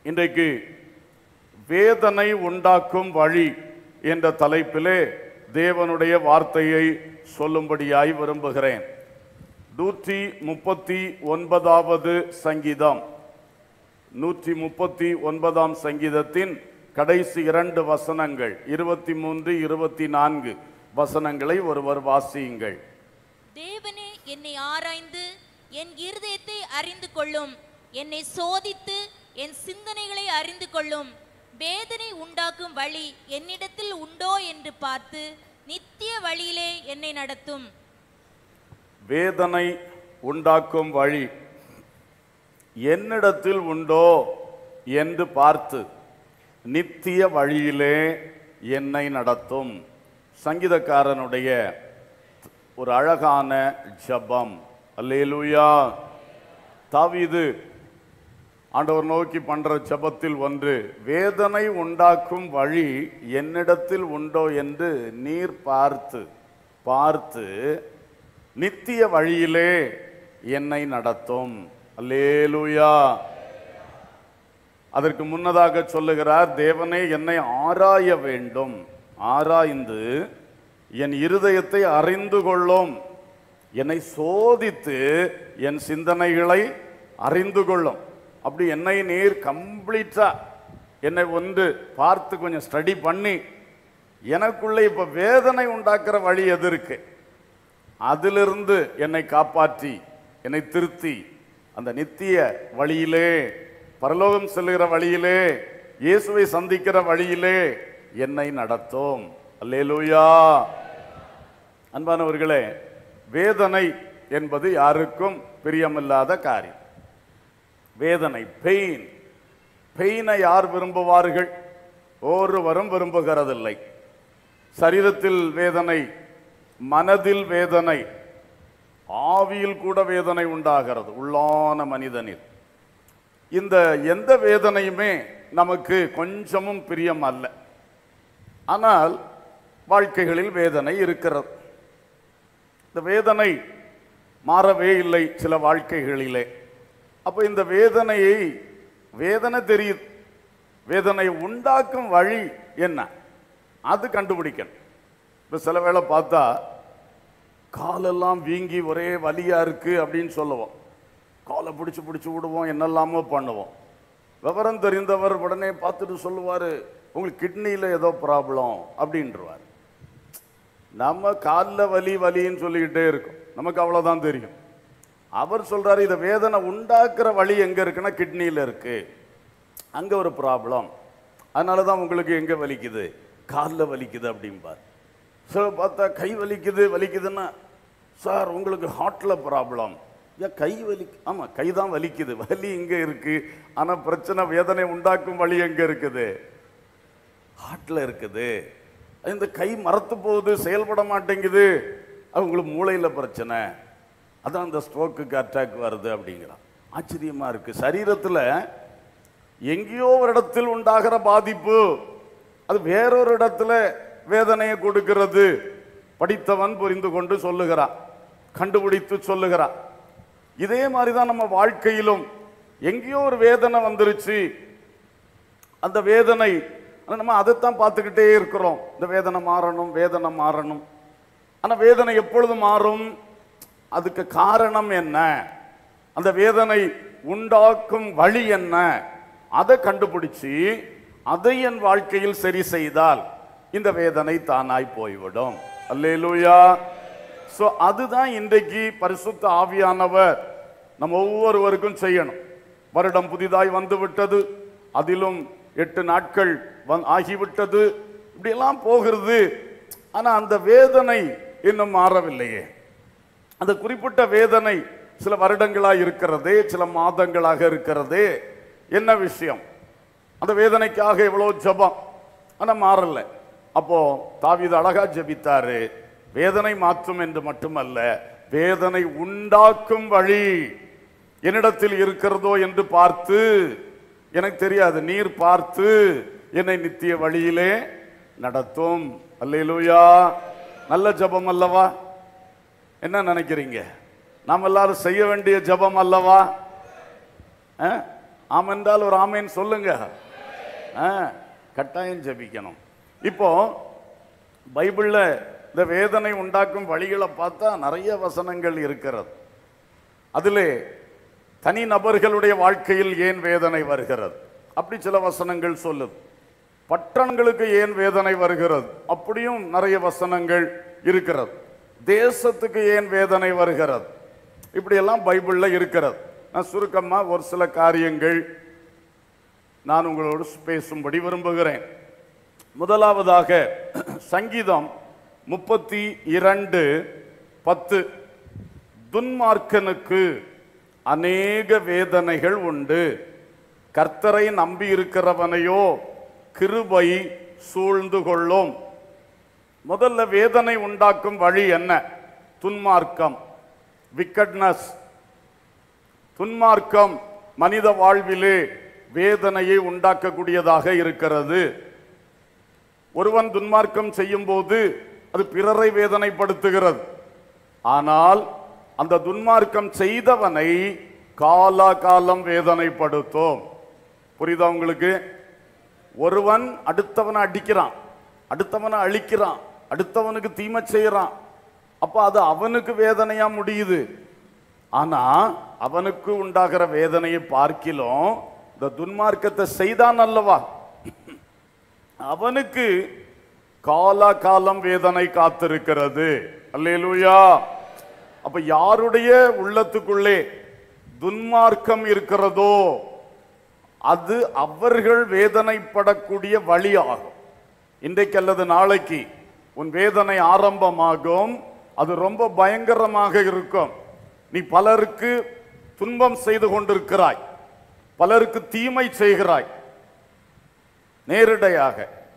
இன்றைக்கு வேதனை உண்டாக்கும் வழி என்ற தலைப்பிலே தேவனுடைய வார்த்தையை சொல்லும்படியாய் விரும்புகிறேன் நூற்றி முப்பத்தி ஒன்பதாவது சங்கீதம் நூற்றி முப்பத்தி ஒன்பதாம் சங்கீதத்தின் கடைசி இரண்டு வசனங்கள் இருபத்தி மூன்று இருபத்தி நான்கு வசனங்களை ஒருவர் வாசியுங்கள் தேவனே என்னை ஆராய்ந்து என் இருதயத்தை அறிந்து கொள்ளும் என்னை சோதித்து என் சிந்தனைகளை அறிந்து கொள்ளும் வேதனை உண்டாக்கும் வழி என்னிடத்தில் உண்டோ என்று பார்த்து நித்திய வழியிலே என்னை நடத்தும் வேதனை உண்டாக்கும் வழி என்னிடத்தில் உண்டோ என்று பார்த்து நித்திய வழியிலே என்னை நடத்தும் சங்கீதக்காரனுடைய ஒரு அழகான ஜபம் அல்லேலூயா தாவீது ஆண்டவர் நோக்கி பண்ற ஜபத்தில் ஒன்று வேதனை உண்டாக்கும் வழி என்னிடத்தில் உண்டோ என்று நீர் பார்த்து பார்த்து நித்திய வழியிலே என்னை நடத்தும் அல்லேலூயா அதற்கு முன்னதாக சொல்லுகிறார் தேவனே என்னை ஆராய வேண்டும் ஆராய்ந்து என் இருதயத்தை அறிந்து கொள்ளும் என்னை சோதித்து என் சிந்தனைகளை அறிந்து கொள்ளும் அப்படி என்னை நீர் கம்ப்ளீட்டா என்னை ஒன்று பார்த்து கொஞ்சம் ஸ்டடி பண்ணி எனக்குள்ளே இப்ப வேதனை உண்டாக்குற வழி எது இருக்கு அதிலிருந்து என்னை காப்பாற்றி என்னை திருத்தி அந்த நித்திய வழியிலே பரலோகம் செல்லுகிற வழியிலே இயேசுவை சந்திக்கிற வழியிலே என்னை நடத்தும் அல்லேலூயா அன்பானவர்களே வேதனை என்பது யாருக்கும் பிரியமில்லாத காரியம் வேதனை பெயின் பெயினை யார் விரும்புவார்கள் ஒருவரும் விரும்புகிறதில்லை சரீரத்தில் வேதனை மனதில் வேதனை ஆவியில் கூட வேதனை உண்டாகிறது உள்ளான மனிதனில் இந்த எந்த வேதனையுமே நமக்கு கொஞ்சமும் பிரியம் அல்ல ஆனால் வாழ்க்கைகளில் வேதனை இருக்கிறது இந்த வேதனை மாறவே இல்லை சில வாழ்க்கைகளிலே அப்போ இந்த வேதனையை வேதனை தெரியுது வேதனை உண்டாக்கும் வழி என்ன அது கண்டுபிடிக்கணும் இப்போ சில வேளை பார்த்தா காலெல்லாம் வீங்கி ஒரே வலியா இருக்கு அப்படின்னு சொல்லுவோம் காலை பிடிச்சு பிடிச்சு விடுவோம் என்னெல்லாமோ பண்ணுவோம் விவரம் தெரிந்தவர் உடனே பார்த்துட்டு சொல்லுவார் உங்களுக்கு கிட்னியில் ஏதோ ப்ராப்ளம் அப்படின்றவார் நம்ம காலில் வலி வலின்னு சொல்லிக்கிட்டே இருக்கோம் நமக்கு அவ்வளோதான் தெரியும் அவர் சொல்றாரு இதை வேதனை உண்டாக்குற வழி எங்க இருக்குன்னா கிட்னியில் இருக்கு அங்க ஒரு ப்ராப்ளம் அதனால தான் உங்களுக்கு எங்க வலிக்குது காலில் வலிக்குது அப்படிம்பார் ஸோ பார்த்தா கை வலிக்குது வலிக்குதுன்னா சார் உங்களுக்கு ஹார்ட்ல ப்ராப்ளம் ஏன் கை வலி ஆமா கை தான் வலிக்குது வலி இங்க இருக்கு ஆனா பிரச்சனை வேதனை உண்டாக்கும் வழி எங்க இருக்குது ஹார்ட்ல இருக்குது இந்த கை மரத்து போகுது செயல்பட மாட்டேங்குது அது உங்களுக்கு மூளையில பிரச்சனை அதான் அந்த ஸ்ட்ரோக்குக்கு அட்டாக் வருது அப்படிங்கிறான் ஆச்சரியமா இருக்கு சரீரத்துல எங்கேயோ ஒரு இடத்தில் உண்டாகிற பாதிப்பு அது வேறொரு இடத்துல வேதனையை கொடுக்கிறது படித்தவன் புரிந்து கொண்டு சொல்லுகிறான் கண்டுபிடித்து சொல்லுகிறான் இதே மாதிரி தான் நம்ம வாழ்க்கையிலும் எங்கேயோ ஒரு வேதனை வந்துருச்சு அந்த வேதனை ஆனா நம்ம அதைத்தான் பார்த்துக்கிட்டே இருக்கிறோம் இந்த வேதனை மாறணும் வேதனை மாறணும் ஆனா வேதனை எப்பொழுது மாறும் அதுக்கு காரணம் என்ன அந்த வேதனை உண்டாக்கும் வழி என்ன அதை கண்டுபிடிச்சு அதை என் வாழ்க்கையில் சரி செய்தால் இந்த வேதனை தானாய் போய்விடும் அல்லேலூயா சோ அதுதான் இன்றைக்கு பரிசுத்த ஆவியானவர் நம்ம ஒவ்வொருவருக்கும் செய்யணும் வருடம் புதிதாய் வந்து விட்டது அதிலும் எட்டு நாட்கள் வந் ஆகிவிட்டது இப்படியெல்லாம் போகிறது ஆனா அந்த வேதனை இன்னும் மாறவில்லையே அந்த குறிப்பிட்ட வேதனை சில வருடங்களாக இருக்கிறதே சில மாதங்களாக இருக்கிறதே என்ன விஷயம் அந்த வேதனைக்காக எவ்வளோ ஜெபம் ஆனா மாறல அப்போ தாவீது அழகா ஜெபித்தாரு வேதனை மாற்றும் என்று மட்டுமல்ல வேதனை உண்டாக்கும் வழி என்னிடத்தில் இருக்கிறதோ என்று பார்த்து எனக்கு தெரியாது நீர் பார்த்து என்னை நித்திய வழியிலே நடத்தும் அல்லேலூயா நல்ல ஜெபம் அல்லவா என்ன நினைக்கிறீங்க நாம் எல்லாரும் செய்ய வேண்டிய ஜெபம் அல்லவா அஹ்? ஆமென்றால் ஒரு ஆமேன் சொல்லுங்க ஆ, கட்டாயம் ஜெபிக்கணும் இப்போ பைபிள்ல இந்த வேதனை உண்டாக்கும் வழிகளை பார்த்தா நிறைய வசனங்கள் இருக்கிறது அதிலே தனி நபர்களுடைய வாழ்க்கையில் ஏன் வேதனை வருகிறது அப்படி சில வசனங்கள் சொல்லுது பட்டணங்களுக்கு ஏன் வேதனை வருகிறது அப்படியும் நிறைய வசனங்கள் இருக்கிறது தேசத்துக்கு ஏன் வேதனை வருகிறது இப்படியெல்லாம் பைபிள்ல இருக்கிறது நான் சுருக்கமா ஒரு சில காரியங்கள் நான் உங்களோடு பேசும்படி விரும்புகிறேன் முதலாவதாக சங்கீதம் முப்பத்தி இரண்டு பத்து துன்மார்க்கனுக்கு அநேக வேதனைகள் உண்டு கர்த்தரை நம்பி இருக்கிறவனையோ கிருபை சூழ்ந்து கொள்ளும் முதல்ல வேதனை உண்டாக்கும் வழி என்ன துன்மார்க்கம் விக்கட்னஸ் துன்மார்க்கம் மனித வாழ்விலே வேதனையை உண்டாக்கக்கூடியதாக இருக்கிறது ஒருவன் துன்மார்க்கம் செய்யும் போது அது பிறரை வேதனைப்படுத்துகிறது ஆனால் அந்த துன்மார்க்கம் செய்தவனை காலாகாலம் வேதனைப்படுத்தும் புரியுதா உங்களுக்கு ஒருவன் அடுத்தவனை அடிக்கிறான் அடுத்தவனை அழிக்கிறான் அடுத்தவனுக்கு தீமை செய்யறான் அப்ப அது அவனுக்கு வேதனையா முடியுது ஆனா அவனுக்கு உண்டாகிற வேதனையை பார்க்கிலும் இந்த துன்மார்க்கத்தை செய்தான் அல்லவா அவனுக்கு காலாகாலம் வேதனை காத்திருக்கிறது அல்லேலூயா அப்ப யாருடைய உள்ளத்துக்குள்ளே துன்மார்க்கம் இருக்கிறதோ அது அவர்கள் வேதனைப்படக்கூடிய வழியாகும் இன்றைக்கு அல்லது நாளைக்கு உன் வேதனை ஆரம்பமாகும் அது ரொம்ப பயங்கரமாக இருக்கும் நீ பலருக்கு துன்பம் செய்து கொண்டிருக்கிறாய் பலருக்கு தீமை செய்கிறாய் நேரிடையாக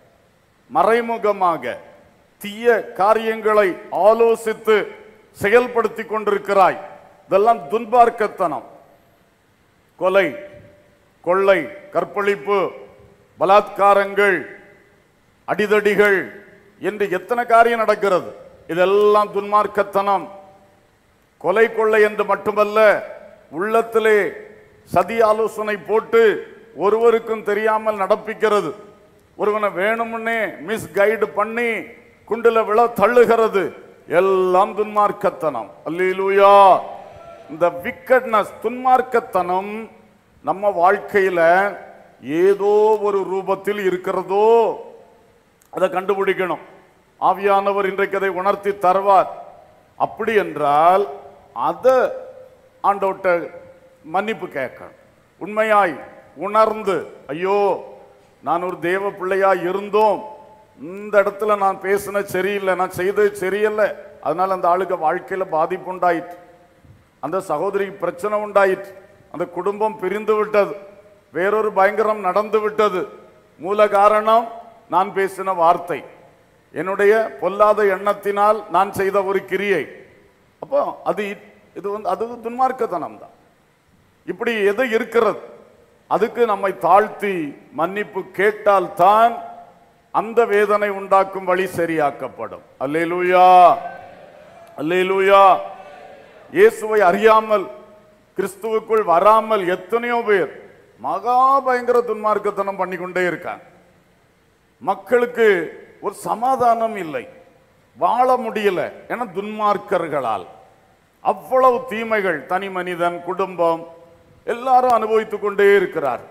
மறைமுகமாக தீய காரியங்களை ஆலோசித்து செயல்படுத்தி கொண்டிருக்கிறாய் இதெல்லாம் துன்பார்க்கத்தனம் கொலை கொள்ளை கற்பழிப்பு பலாத்காரங்கள் அடிதடிகள் என்று எத்தனை காரியம் நடக்கிறது இதெல்லாம் துன்மார்க்கத்தனம் கொலை கொள்ளை என்று மட்டுமல்ல உள்ளத்திலே சதி ஆலோசனை போட்டு ஒருவருக்கும் தெரியாமல் நடப்பிக்கிறது ஒருவனை வேணும்னே மிஸ் கைடு பண்ணி குண்டுல விழ தள்ளுகிறது எல்லாம் துன்மார்க்கத்தனம் அல்லேலூயா இந்த விக்கட்னஸ் துன்மார்க்கத்தனம் நம்ம வாழ்க்கையில ஏதோ ஒரு ரூபத்தில் இருக்கிறதோ அதை கண்டுபிடிக்கணும் ஆவியானவர் இன்றைக்கு அதை உணர்த்தி தருவார் அப்படி என்றால் அதை ஆண்டவர்கிட்ட மன்னிப்பு கேட்கணும் உண்மையாய் உணர்ந்து ஐயோ நான் ஒரு தேவ பிள்ளையா இருந்தோம் இந்த இடத்துல நான் பேசினது சரியில்லை நான் செய்தது சரியில்லை அதனால அந்த ஆளுக்கு வாழ்க்கையில பாதிப்பு உண்டாயிற்று அந்த சகோதரிக்கு பிரச்சனை உண்டாயிற்று அந்த குடும்பம் பிரிந்து விட்டது வேறொரு பயங்கரம் நடந்து விட்டது மூல காரணம் நான் பேசின வார்த்தை என்னுடைய பொல்லாத எண்ணத்தினால் நான் செய்த ஒரு கிரியை அப்போ அது இ- இது வந்து அது துன்மார்க்கத்தனம் தான் இப்படி எது இருக்கிறது அதுக்கு நம்மை தாழ்த்தி மன்னிப்பு கேட்டால் தான் அந்த வேதனை உண்டாக்கும் வழி சரியாக்கப்படும் அல்லேலூயா அல்லேலூயா இயேசுவை அறியாமல் கிறிஸ்துவுக்குள் வராமல் எத்தனையோ பேர் மகா பயங்கர துன்மார்க்கத்தனம் பண்ணி கொண்டே இருக்காங்க மக்களுக்கு ஒரு சமாதானம் இல்லை வாழ முடியல என துன்மார்க்கர்களால் அவ்வளவு தீமைகள் தனி மனிதன் குடும்பம் எல்லாரும் அனுபவித்துக் கொண்டே இருக்கிறார்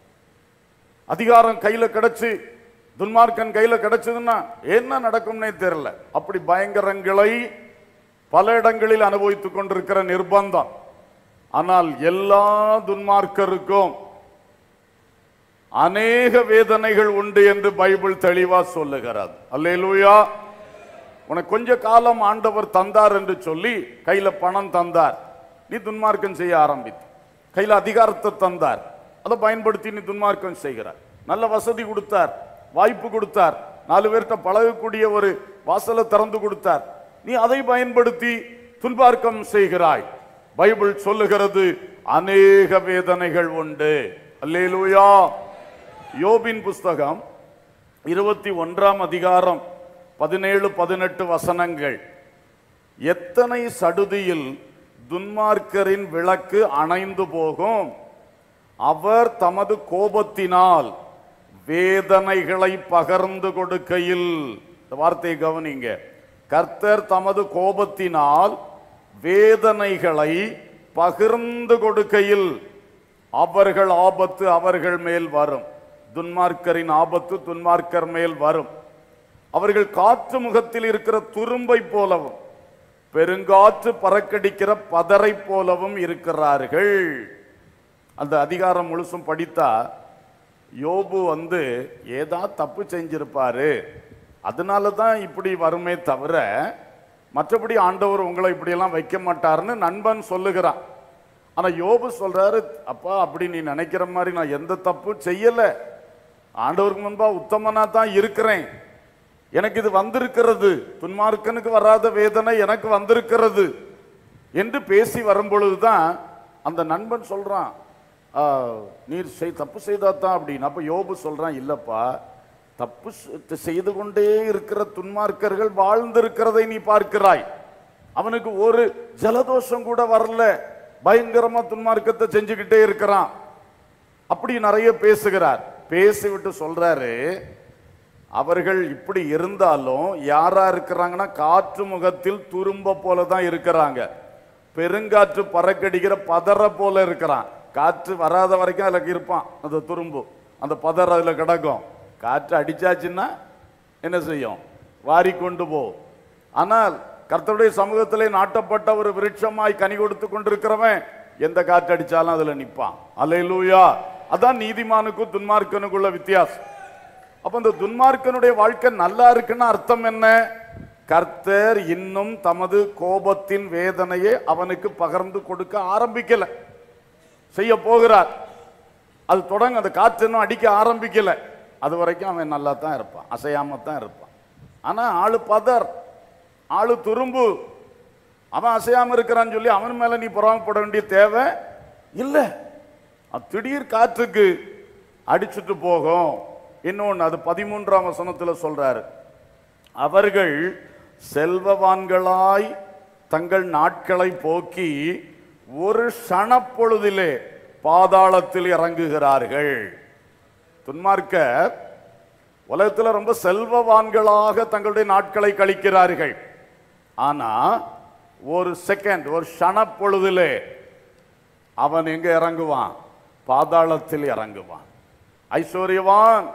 அதிகாரம் கையில கிடைச்சு துன்மார்க்கன் கையில கிடைச்சதுன்னா என்ன நடக்கும்னே தெரியல அப்படி பயங்கரங்களை பல இடங்களில் அனுபவித்துக் கொண்டிருக்கிற நிர்பந்தம் ஆனால் எல்லா துன்மார்க்கருக்கும் அநேக வேதனைகள் உண்டு என்று பைபிள் தெளிவா சொல்லுகிறது அல்லேலூயா உனக்கு கொஞ்ச காலம் ஆண்டவர் தந்தார் என்று சொல்லி கையில பணம் தந்தார் நீ துன்மார்க்கம் செய்ய ஆரம்பித்து கையில அதிகாரத்தை தந்தார் அதை பயன்படுத்தி நீ துன்மார்க்கம் செய்கிறார் நல்ல வசதி கொடுத்தார் வாய்ப்பு கொடுத்தார் நாலு பேர்கிட்ட பழகக்கூடிய ஒரு வாசலை திறந்து கொடுத்தார் நீ அதை பயன்படுத்தி துன்பார்க்கம் செய்கிறாய் பைபிள் சொல்லுகிறது அநேக வேதனைகள் உண்டு அல்லேலூயா யோபின் புஸ்தகம் இருபத்தி ஒன்றாம் அதிகாரம் பதினேழு பதினெட்டு வசனங்கள் எத்தனை சடுதியில் துன்மார்க்கரின் விளக்கு அணைந்து போகும் அவர் தமது கோபத்தினால் வேதனைகளை பகர்ந்து கொடுக்கையில் இந்த வார்த்தையை கவனிங்க கர்த்தர் தமது கோபத்தினால் வேதனைகளை பகிர்ந்து கொடுக்கையில் அவர்கள் ஆபத்து அவர்கள் மேல் வரும் துன்மார்க்கரின் ஆபத்து துன்மார்க்கர் மேல் வரும் அவர்கள் காற்று முகத்தில் இருக்கிற துரும்பை போலவும் பெருங்காற்று பறக்கடிக்கிற பதரை போலவும் இருக்கிறார்கள் அந்த அதிகாரம் முழுசும் படித்தா யோபு வந்து ஏதா தப்பு செஞ்சிருப்பாரு அதனால தான் இப்படி வருமே தவிர மற்றபடி ஆண்டவர் உங்களை இப்படியெல்லாம் வைக்க மாட்டாருன்னு நண்பன் சொல்லுகிறான் ஆனா யோபு சொல்றாரு அப்பா அப்படி நீ நினைக்கிற மாதிரி நான் எந்த தப்பும் செய்யல ஆண்டவருக்கு முன்பா உத்தமனா தான் இருக்கிறேன் எனக்கு இது வந்திருக்கிறது துன்மார்க்கனுக்கு வராத வேதனை எனக்கு வந்திருக்கிறது என்று பேசி வரும்பொழுதுதான் அந்த நண்பன் சொல்றான் "ஆ, நீர் செய் தப்பு செய்தாதான் அப்படின்னு அப்ப யோபு சொல்றான் இல்லப்பா தப்பு செ- செய்து கொண்டே இருக்கிற துன்மார்க்கர்கள் வாழ்ந்திருக்கிறதை நீ பார்க்கிறாய் அவனுக்கு ஒரு ஜலதோஷம் கூட வரல பயங்கரமா துன்மார்க்கத்தை செஞ்சுக்கிட்டே இருக்கிறான் அப்படி நிறைய பேசுகிறார் பேசிவிட்டு சொல்றாரு அவர்கள் இப்படி இருந்தாலும் யாரா இருக்கிறாங்கன்னா காற்று முகத்தில் துரும்ப போல தான் இருக்கிறாங்க பெருங்காற்று பறக்கடிக்கிற பதற போல இருக்கிறான் காற்று வராத வரைக்கும் அதுல இருப்பான் அந்த துரும்பு அந்த பதற அதுல கிடக்கும் காற்று அடிச்சாச்சுன்னா என்ன செய்யும் வாரி கொண்டு போ ஆனால் கர்த்தருடைய சமூகத்திலே நாட்டப்பட்ட ஒரு விருட்சமாய் கனி கொடுத்து கொண்டிருக்கிறவன் எந்த காற்று அடிச்சாலும் அதுல நிப்பான் அல்லேலூயா அதான் நீதிமானுக்கும் துன்மார்க்கனுக்குள்ள வித்தியாசம் அப்ப இந்த துன்மார்க்கனுடைய வாழ்க்கை நல்லா இருக்குன்னு அர்த்தம் என்ன கர்த்தர் இன்னும் தமது கோபத்தின் வேதனையை அவனுக்கு பகிர்ந்து கொடுக்க ஆரம்பிக்கல செய்ய போகிறார் அது தொடங்க அந்த காற்று இன்னும் அடிக்க ஆரம்பிக்கல அது வரைக்கும் அவன் நல்லா தான் இருப்பான் அசையாம தான் இருப்பான் ஆனா ஆளு பதர் ஆளு துரும்பு அவன் அசையாம இருக்கிறான்னு சொல்லி அவன் மேல நீ பொறாமப்பட வேண்டிய தேவை இல்லை அது திடீர் காற்றுக்கு அடிச்சுட்டு போகும் இன்னொன்று அது பதிமூன்றாம் வசனத்துல சொல்றாரு அவர்கள் செல்வவான்களாய் தங்கள் நாட்களை போக்கி ஒரு க்ஷணப்பொழுதிலே பாதாளத்தில் இறங்குகிறார்கள் துன்மார்க்கர் உலகத்துல ரொம்ப செல்வவான்களாக தங்களுடைய நாட்களை கழிக்கிறார்கள் ஆனா ஒரு செகண்ட் ஒரு க்ஷணப்பொழுதிலே அவன் எங்க இறங்குவான் பாதாளத்தில் இறங்குவான் ஐஸ்வர்யவான்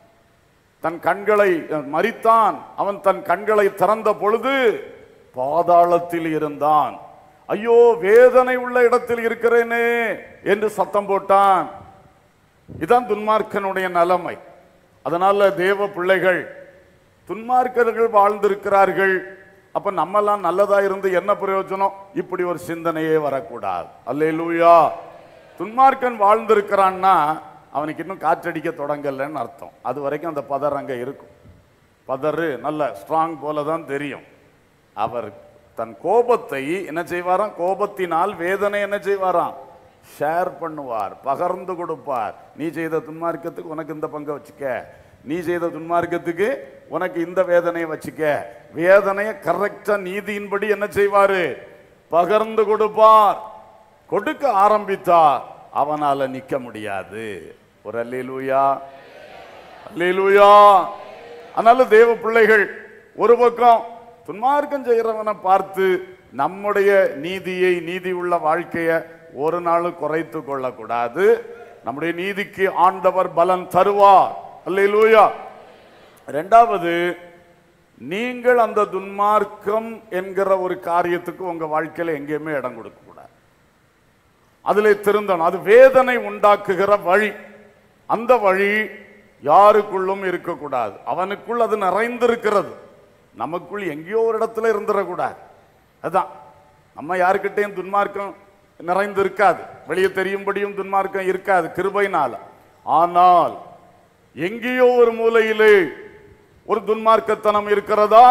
தன் கண்களை மறித்தான் அவன் தன் கண்களை திறந்த பொழுது பாதாளத்தில் இருந்தான் ஐயோ வேதனை உள்ள இடத்தில் இருக்கிறேனே என்று சத்தம் போட்டான் இதான் துன்மார்க்கனுடைய நிலைமை அதனால தேவ பிள்ளைகள் துன்மார்க்கர்கள் வாழ்ந்திருக்கிறார்கள் அப்ப நம்மெல்லாம் நல்லதா இருந்து என்ன பிரயோஜனம் இப்படி ஒரு சிந்தனையே வரக்கூடாது அல்லேலூயா துன்மார்க்கன் வாழ்ந்திருக்கிறான்னா அவனுக்கு இன்னும் காற்றடிக்க தொடங்கலைன்னு அர்த்தம் அது வரைக்கும் அந்த பதர் அங்க இருக்கும் பதறு நல்ல ஸ்ட்ராங் போல தான் தெரியும் அவர் தன் கோபத்தை என்ன செய்வாராம் கோபத்தினால் வேதனை என்ன செய்வாராம் ஷேர் பண்ணுவார் பகர்ந்து கொடுப்பார் நீ செய்த துன்மார்க்கத்துக்கு உனக்கு இந்த பங்கை வச்சுக்க நீ செய்த துன்மார்க்கத்துக்கு உனக்கு இந்த வேதனையை வச்சுக்க வேதனையை கரெக்டா நீதியின்படி என்ன செய்வாரு பகர்ந்து கொடுப்பார் கொடுக்க ஆரம்பித்தார் அவனால நிக்க முடியாது ஒரு அல்லேலூயா அல்லேலூயா அதனால தேவ பிள்ளைகள் ஒரு பக்கம் துன்மார்க்கம் செய்கிறவனை பார்த்து நம்முடைய நீதியை நீதி உள்ள வாழ்க்கையை ஒரு நாளும் குறைத்து கொள்ளக்கூடாது நம்முடைய நீதிக்கு ஆண்டவர் பலன் தருவார் அல்லேலூயா ரெண்டாவது நீங்கள் அந்த துன்மார்க்கம் என்கிற ஒரு காரியத்துக்கு உங்க வாழ்க்கையில எங்கேயுமே இடம் கொடுக்க கூடாது அதிலே திருந்தணும் அது வேதனை உண்டாக்குகிற வழி அந்த வழி யாருக்குள்ளும் இருக்கக்கூடாது அவனுக்குள் அது நிறைந்திருக்கிறது நமக்குள் எங்கேயோ ஒரு இடத்துல இருந்துடக்கூடாது அதான் நம்ம யாருக்கிட்டையும் துன்மார்க்கம் நிறைந்து இருக்காது வெளியே தெரியும்படியும் துன்மார்க்கம் இருக்காது கிருபைனால ஆனால் எங்கேயோ ஒரு மூலையிலே ஒரு துன்மார்க்கத்தனம் இருக்கிறதா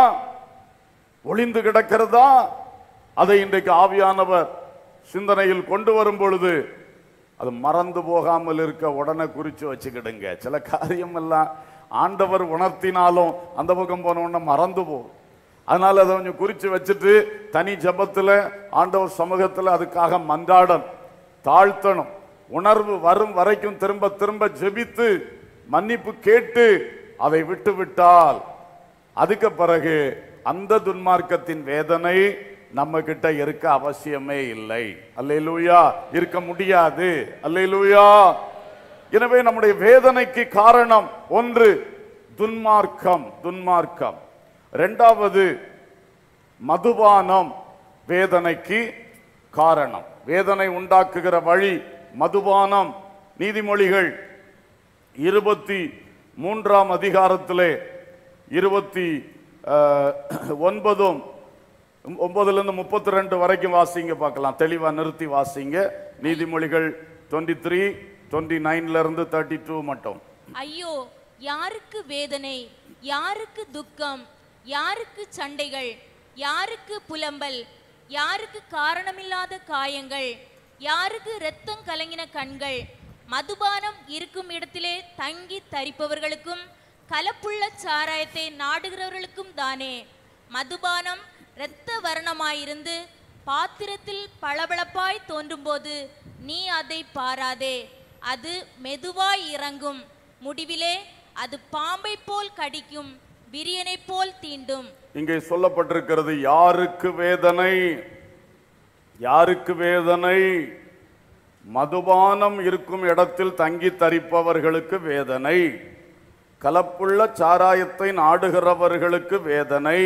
ஒளிந்து கிடக்கிறதா அதை இன்றைக்கு ஆவியானவர் சிந்தனையில் கொண்டு வரும் பொழுது அது மறந்து போகாமல் இருக்க உடனே குறிச்சு வச்சுக்கிடுங்க சில காரியம் எல்லாம் ஆண்டவர் உணர்த்தினாலும் அந்த பக்கம் போன உடனே மறந்து போகும் அதனால அதை கொஞ்சம் குறிச்சு வச்சுட்டு தனி ஜெபத்துல ஆண்டவர் சமூகத்துல அதுக்காக மன்றாடணும் தாழ்த்தணும் உணர்வு வரும் வரைக்கும் திரும்ப திரும்ப ஜெபித்து மன்னிப்பு கேட்டு அதை விட்டு விட்டால் அதுக்கு பிறகு அந்த துன்மார்க்கத்தின் வேதனை நம்ம கிட்ட இருக்க அவசியமே இல்லை அல்லேலூயா இருக்க முடியாது அல்லேலூயா எனவே நம்முடைய வேதனைக்கு காரணம் ஒன்று துன்மார்க்கம் துன்மார்க்கம் இரண்டாவது மதுபானம் வேதனைக்கு காரணம் வேதனை உண்டாக்குகிற வழி மதுபானம் நீதிமொழிகள் இருபத்தி மூன்றாம் அதிகாரத்திலே இருபத்தி அஹ், ஒன்பதும் ஒன்பதுல இருந்து முப்பத்தி ரெண்டு வரைக்கும் வாசிங்க பார்க்கலாம் தெளிவா நிறுத்தி வாசிங்க நீதிமொழிகள் டுவெண்ட்டி த்ரீ டுவெண்ட்டி நைன்ல இருந்து தேர்ட்டி டூ மட்டும் ஐயோ யாருக்கு வேதனை யாருக்கு துக்கம் யாருக்கு சண்டைகள் யாருக்கு புலம்பல் யாருக்கு காரணமில்லாத காயங்கள் யாருக்கு இரத்தம் கலங்கின கண்கள் மதுபானம் இருக்கும் இடத்திலே தங்கி தரிப்பவர்களுக்கும் கலப்புள்ள சாராயத்தை நாடுகிறவர்களுக்கும் தானே மதுபானம் இரத்த வர்ணமாயிருந்து பாத்திரத்தில் பளபளப்பாய் தோன்றும்போது நீ அதை பாராதே அது மெதுவாய் இறங்கும் முடிவிலே அது பாம்பை போல் கடிக்கும் விரியனை போல் தீண்டும் இங்கே சொல்லப்பட்டிருக்கிறது யாருக்கு வேதனை யாருக்கு வேதனை மதுபானம் இருக்கும் இடத்தில் தங்கி தரிப்பவர்களுக்கு வேதனை கலப்புள்ள சாராயத்தை நாடுகிறவர்களுக்கு வேதனை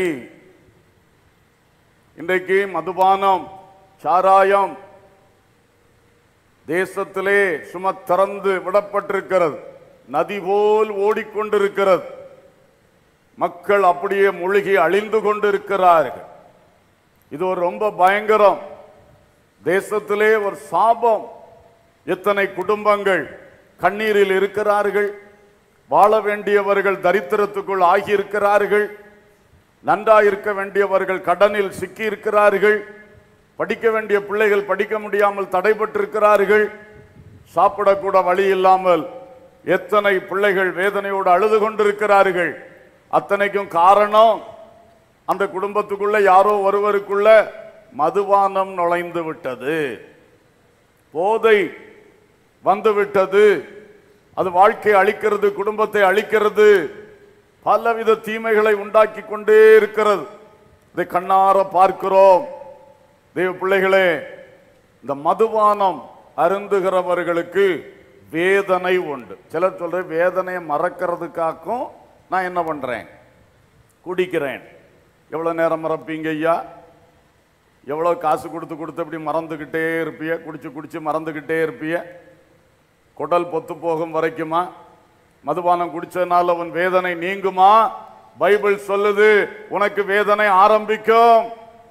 இன்றைக்கு மதுபானம் சாராயம் தேசத்திலே சும திறந்து விடப்பட்டிருக்கிறது நதி போல் ஓடிக்கொண்டிருக்கிறது மக்கள் அப்படியே மூழ்கி அழிந்து கொண்டிருக்கிறார்கள் இது ஒரு ரொம்ப பயங்கரம் தேசத்திலே ஒரு சாபம் எத்தனை குடும்பங்கள் கண்ணீரில் இருக்கிறார்கள் வாழ வேண்டியவர்கள் தரித்திரத்துக்குள் ஆகியிருக்கிறார்கள் நன்றாயிருக்க வேண்டியவர்கள் கடனில் சிக்கி இருக்கிறார்கள் படிக்க வேண்டிய பிள்ளைகள் படிக்க முடியாமல் தடைபட்டிருக்கிறார்கள் சாப்பிடக்கூட வழி இல்லாமல் எத்தனை பிள்ளைகள் வேதனையோடு அழுது கொண்டிருக்கிறார்கள் அத்தனைக்கும் காரணம் அந்த குடும்பத்துக்குள்ள யாரோ ஒருவருக்குள்ள மதுபானம் நுழைந்து விட்டது போதை வந்து விட்டது அது வாழ்க்கை அழிக்கிறது குடும்பத்தை அழிக்கிறது பலவித தீமைகளை உண்டாக்கி கொண்டே இருக்கிறது இதை கண்ணார பார்க்கிறோம் தெய்வ பிள்ளைகளே இந்த மதுபானம் அருந்துகிறவர்களுக்கு வேதனை உண்டு சிலர் சொல்ற வேதனையை மறக்கிறதுக்காக்கும் நான் என்ன பண்றேன் குடிக்கிறேன் எவ்வளவு நேரம் மறப்பீங்க ஐயா எவ்வளோ காசு கொடுத்து கொடுத்து இப்படி மறந்துக்கிட்டே இருப்பிய குடிச்சு குடிச்சு மறந்துக்கிட்டே இருப்பிய குடல் பொத்து போகும் வரைக்குமா மதுபானம் குடிச்சதுனால உன் வேதனை நீங்குமா பைபிள் சொல்லுது உனக்கு வேதனை ஆரம்பிக்கும்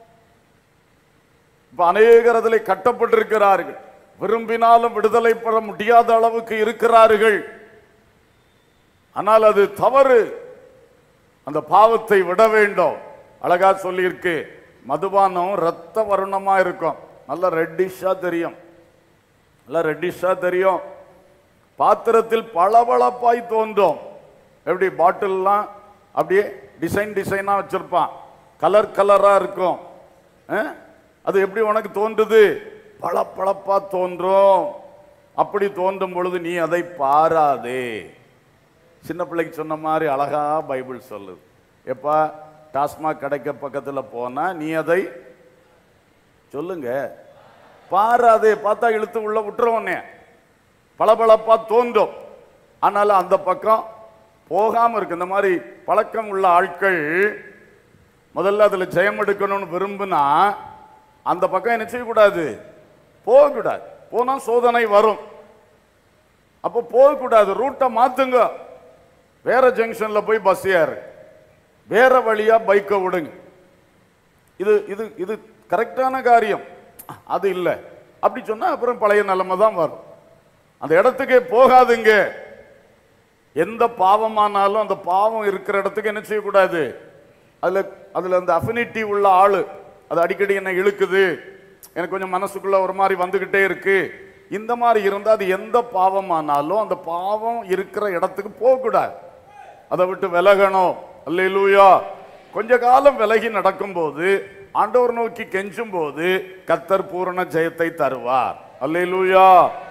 இப்ப அநேகர் அதில் கட்டப்பட்டிருக்கிறார்கள் விரும்பினாலும் விடுதலை பெற முடியாத அளவுக்கு இருக்கிறார்கள் ஆனால் அது தவறு அந்த பாவத்தை விட வேண்டும் அழகா சொல்லியிருக்கு மதுபானம் ரத்த வருணமா இருக்கும் நல்ல ரெட்டிஷா தெரியும் நல்ல ரெட்டிஷா தெரியும் பாத்திரத்தில் பளபளப்பாய் தோன்றும் எப்படி பாட்டில்லாம் அப்படியே டிசைன் டிசைனா வச்சிருப்பான் கலர் கலரா இருக்கும் அஹ்? அது எப்படி உனக்கு தோன்றுது பளபளப்பா தோன்றும் அப்படி தோன்றும் பொழுது நீ அதை பாராதே சின்ன பிள்ளைக்கு சொன்ன மாதிரி அழகா பைபிள் சொல்லுது எப்பா டாஸ்மாக் கடைக்க பக்கத்துல போனா நீ அதை சொல்லுங்க பாராதே பார்த்தா இழுத்து உள்ள விட்டுருவோன்னே பளபளப்பா தோன்றும் ஆனாலும் அந்த பக்கம் போகாம இருக்கு இந்த மாதிரி பழக்கம் உள்ள ஆட்கள் முதல்ல அதுல ஜெயம் எடுக்கணும்னு விரும்புனா அந்த பக்கம் என்ன செய்யக்கூடாது போகக்கூடாது போனா சோதனை வரும் அப்போ போகக்கூடாது ரூட்டை மாத்துங்க வேற ஜங்ஷன்ல போய் பஸ் ஏறு வேற வழியா பைக்கை விடுங்க இது இது இது கரெக்டான காரியம் அது இல்லை அப்படி சொன்னா அப்புறம் பழைய நிலைமை தான் வரும் அந்த இடத்துக்கே போகாதுங்க எந்த பாவமானாலும் அந்த பாவம் இருக்கிற இடத்துக்கு என்ன செய்யக்கூடாது அதுல அதுல அந்த அஃபினிட்டி உள்ள ஆளு அது அடிக்கடி என்ன இழுக்குது எனக்கு கொஞ்சம் மனசுக்குள்ள ஒரு மாதிரி வந்துகிட்டே இருக்கு இந்த மாதிரி இருந்தா அது எந்த பாவமானாலும் அந்த பாவம் இருக்கிற இடத்துக்கு போகக்கூடாது அதை விட்டு விலகணும் அல்லேலூயா கொஞ்ச காலம் விலகி நடக்கும்போது ஆண்டவர் நோக்கி கெஞ்சும் போது கத்தர் பூரண ஜெயத்தை தருவார் அல்லேலூயா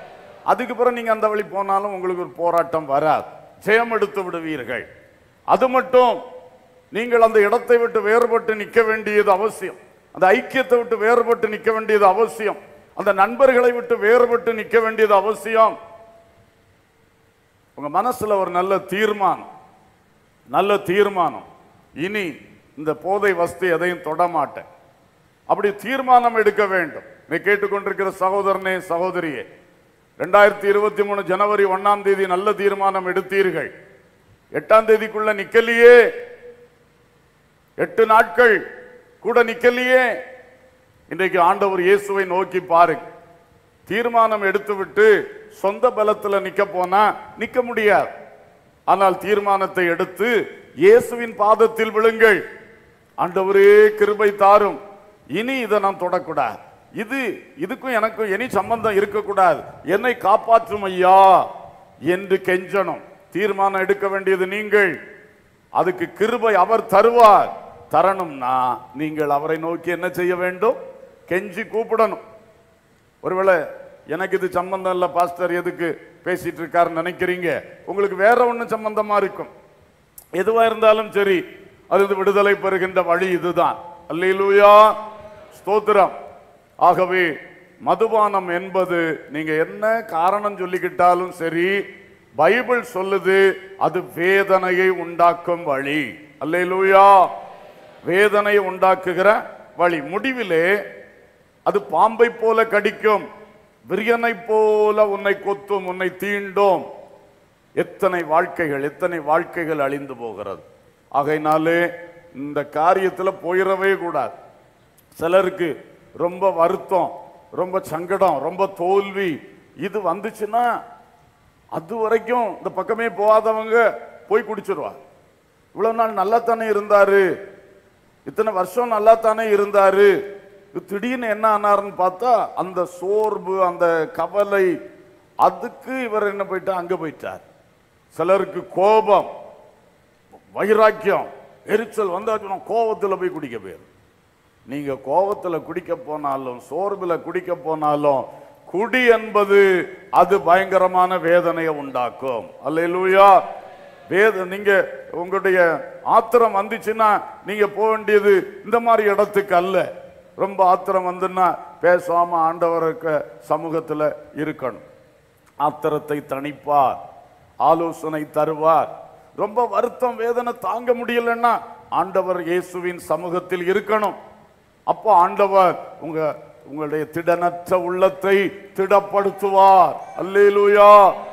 அதுக்கு பிறகு நீங்க அந்த வழி போனாலும் உங்களுக்கு ஒரு போராட்டம் வராது ஜெயம் எடுத்து விடுவீர்கள் அது மட்டும் நீங்கள் அந்த இடத்தை விட்டு வேறுபட்டு நிற்க வேண்டியது அவசியம் அந்த ஐக்கியத்தை விட்டு வேறுபட்டு நிற்க வேண்டியது அவசியம் அந்த நண்பர்களை விட்டு வேறுபட்டு நிற்க வேண்டியது அவசியம் உங்க மனசுல ஒரு நல்ல தீர்மானம் நல்ல தீர்மானம் இனி இந்த போதை வஸ்து எதையும் தொட மாட்டேன் அப்படி தீர்மானம் எடுக்க வேண்டும் நீ கேட்டுக்கொண்டிருக்கிற சகோதரனே சகோதரியே ரெண்டாயிரத்தி இருபத்தி மூணு ஜனவரி ஒண்ணாம் தேதி நல்ல தீர்மானம் எடுத்தீர்கள் எட்டாம் தேதிக்குள்ள நிக்கலையே எட்டு நாட்கள் கூட நிக்கலையே இன்றைக்கு ஆண்டவர் இயேசுவை நோக்கி பாருங்க தீர்மானம் எடுத்துவிட்டு சொந்த பலத்துல நிக்க போனா நிக்க முடியாது ஆனால் தீர்மானத்தை எடுத்து இயேசுவின் பாதத்தில் விழுங்கள் ஆண்டவரே கிருபை தாரும் இனி இதை நான் தொடக்கூடாது இது இதுக்கும் எனக்கும் இனி சம்பந்தம் இருக்கக்கூடாது என்னை காப்பாற்றும் ஐயா என்று கெஞ்சணும் தீர்மானம் எடுக்க வேண்டியது நீங்கள் அதுக்கு கிருபை அவர் தருவார் தரணும்னா நீங்கள் அவரை நோக்கி என்ன செய்ய வேண்டும் கெஞ்சி கூப்பிடணும் ஒருவேளை எனக்கு இது சம்பந்தம் இல்ல பாஸ்டர் எதுக்கு பேசிட்டு இருக்காருன்னு நினைக்கிறீங்க உங்களுக்கு வேற ஒண்ணு சம்பந்தமா இருக்கும் எதுவா இருந்தாலும் சரி அது விடுதலை பெறுகின்ற வழி இதுதான் அல்லேலூயா ஸ்தோத்திரம் ஆகவே மதுபானம் என்பது நீங்க என்ன காரணம் சொல்லிக்கிட்டாலும் சரி பைபிள் சொல்லுது அது வேதனையை உண்டாக்கும் வழி அல்லேலூயா வேதனையை உண்டாக்குகிற வழி முடிவிலே அது பாம்பை போல கடிக்கும் விரியனை போல உன்னை கொத்தும் உன்னை தீண்டும் எத்தனை வாழ்க்கைகள் எத்தனை வாழ்க்கைகள் அழிந்து போகிறது ஆகையினாலே இந்த காரியத்துல போயிடவே கூடாது சிலருக்கு ரொம்ப வருத்தம் ரொம்ப சங்கடம் ரொம்ப தோல்வி இது வந்துச்சுன்னா அது வரைக்கும் இந்த பக்கமே போகாதவங்க போய் குடிச்சிருவாங்க இவ்வளவு நாள் நல்லா தானே இருந்தாரு இத்தனை வருஷம் நல்லா தானே இருந்தாரு திடீர்னு என்ன ஆனாருன்னு பார்த்தா அந்த சோர்வு அந்த கவலை அதுக்கு இவர் என்ன போயிட்டா அங்க போயிட்டார் சிலருக்கு கோபம் வைராக்கியம் எரிச்சல் வந்தாச்சுன்னா கோபத்துல போய் குடிக்க போயிரு நீங்க கோபத்துல குடிக்க போனாலும் சோர்வுல குடிக்க போனாலும் குடி என்பது அது பயங்கரமான வேதனையை உண்டாக்கும் அல்லேலூயா வேத நீங்க உங்களுடைய ஆத்திரம் வந்துச்சுன்னா நீங்க போக வேண்டியது இந்த மாதிரி இடத்துக்கு அல்ல ரொம்ப ஆத்திரம் வந்துன்னா பேசாம ஆண்டவருக்கு சமூகத்துல இருக்கணும் ஆத்திரத்தை தணிப்பார் ஆலோசனை தருவார் ரொம்ப வருத்தம் வேதனை தாங்க முடியலன்னா ஆண்டவர் இயேசுவின் சமூகத்தில் இருக்கணும் அப்போ ஆண்டவர் உங்க உங்களுடைய திடனற்ற உள்ளத்தை திடப்படுத்துவார் அல்லேலூயா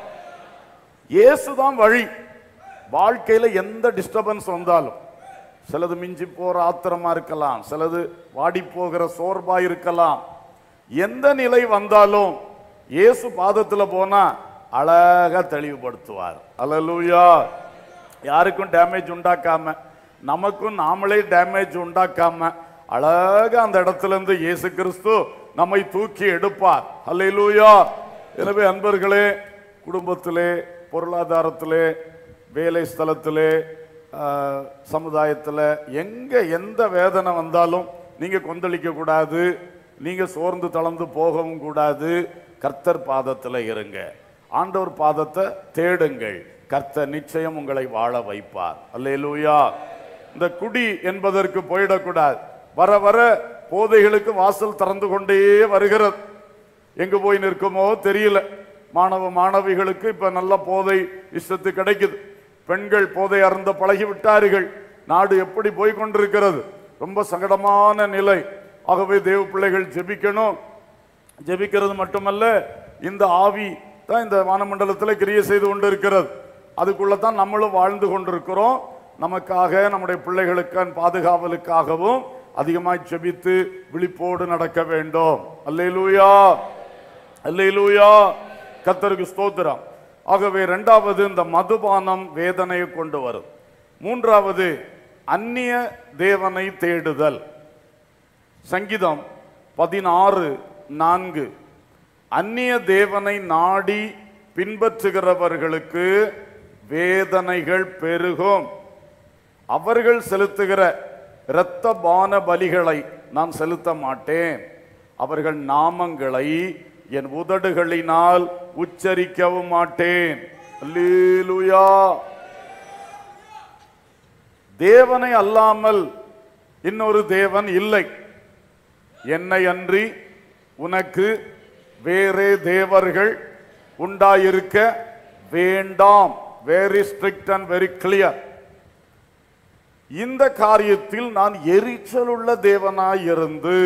இயேசுதான் வழி வாழ்க்கையில எந்த டிஸ்டர்பன்ஸ் வந்தாலும் சிலது மிஞ்சி போற ஆத்திரமா இருக்கலாம் சிலது வாடி போகிற சோர்வா இருக்கலாம் எந்த நிலை வந்தாலும் இயேசு பாதத்துல போனா அழகா தெளிவுபடுத்துவார் அல்லேலூயா யாருக்கும் டேமேஜ் உண்டாக்காம நமக்கும் நாமளே டேமேஜ் உண்டாக்காம அழகா அந்த இடத்துல இருந்து இயேசு கிறிஸ்து நம்மை தூக்கி எடுப்பார் அல்லேலூயா எனவே அன்பர்களே குடும்பத்திலே பொருளாதாரத்திலே வேலை ஸ்தலத்திலே ஆஹ், சமுதாயத்துல எங்க எந்த வேதனை வந்தாலும் நீங்க கொந்தளிக்க கூடாது நீங்க சோர்ந்து தளர்ந்து போகவும் கூடாது கர்த்தர் பாதத்துல இருங்க ஆண்டவர் பாதத்தை தேடுங்கள் கர்த்தர் நிச்சயம் உங்களை வாழ வைப்பார் அல்லேலூயா இந்த குடி என்பதற்கு போயிடக்கூடாது வர வர போதைகளுக்கு வாசல் திறந்து கொண்டே வருகிறது எங்க போய் நிற்குமோ தெரியல மாணவ மாணவிகளுக்கு இப்ப நல்ல போதை இஷ்டத்து கிடைக்குது பெண்கள் போதை அருந்த பழகி விட்டார்கள் நாடு எப்படி போய் கொண்டிருக்கிறது ரொம்ப சங்கடமான நிலை ஆகவே தேவ பிள்ளைகள் ஜெபிக்கணும் ஜெபிக்கிறது மட்டுமல்ல இந்த ஆவி தான் இந்த வானமண்டலத்தில் கிரியை செய்து கொண்டு இருக்கிறது அதுக்குள்ள தான் நம்மளும் வாழ்ந்து கொண்டிருக்கிறோம் நமக்காக நம்முடைய பிள்ளைகளுக்கான பாதுகாவலுக்காகவும் அதிகமாய் ஜெபித்து விழிப்போடு நடக்க வேண்டும் அல்லேலூயா அல்லேலூயா கத்தருக்கு ஸ்தோத்திரம் ஆகவே இரண்டாவது இந்த மதுபானம் வேதனையை கொண்டு வரும் மூன்றாவது அந்நிய தேவனை தேடுதல் சங்கீதம் பதினாறு நான்கு அந்நிய தேவனை நாடி பின்பற்றுகிறவர்களுக்கு வேதனைகள் பெருகும் அவர்கள் செலுத்துகிற இரத்த பான பலிகளை நான் செலுத்த மாட்டேன் அவர்கள் நாமங்களை என் உதடுகளினால் உச்சரிக்கவும் மாட்டேன் அல்லேலூயா தேவனை அல்லாமல் இன்னொரு தேவன் இல்லை என்னை அன்றி உனக்கு வேறே தேவர்கள் உண்டாயிருக்க வேண்டாம் very strict and very clear இந்த காரியத்தில் நான் எரிச்சல் உள்ள தேவனாய் இருந்து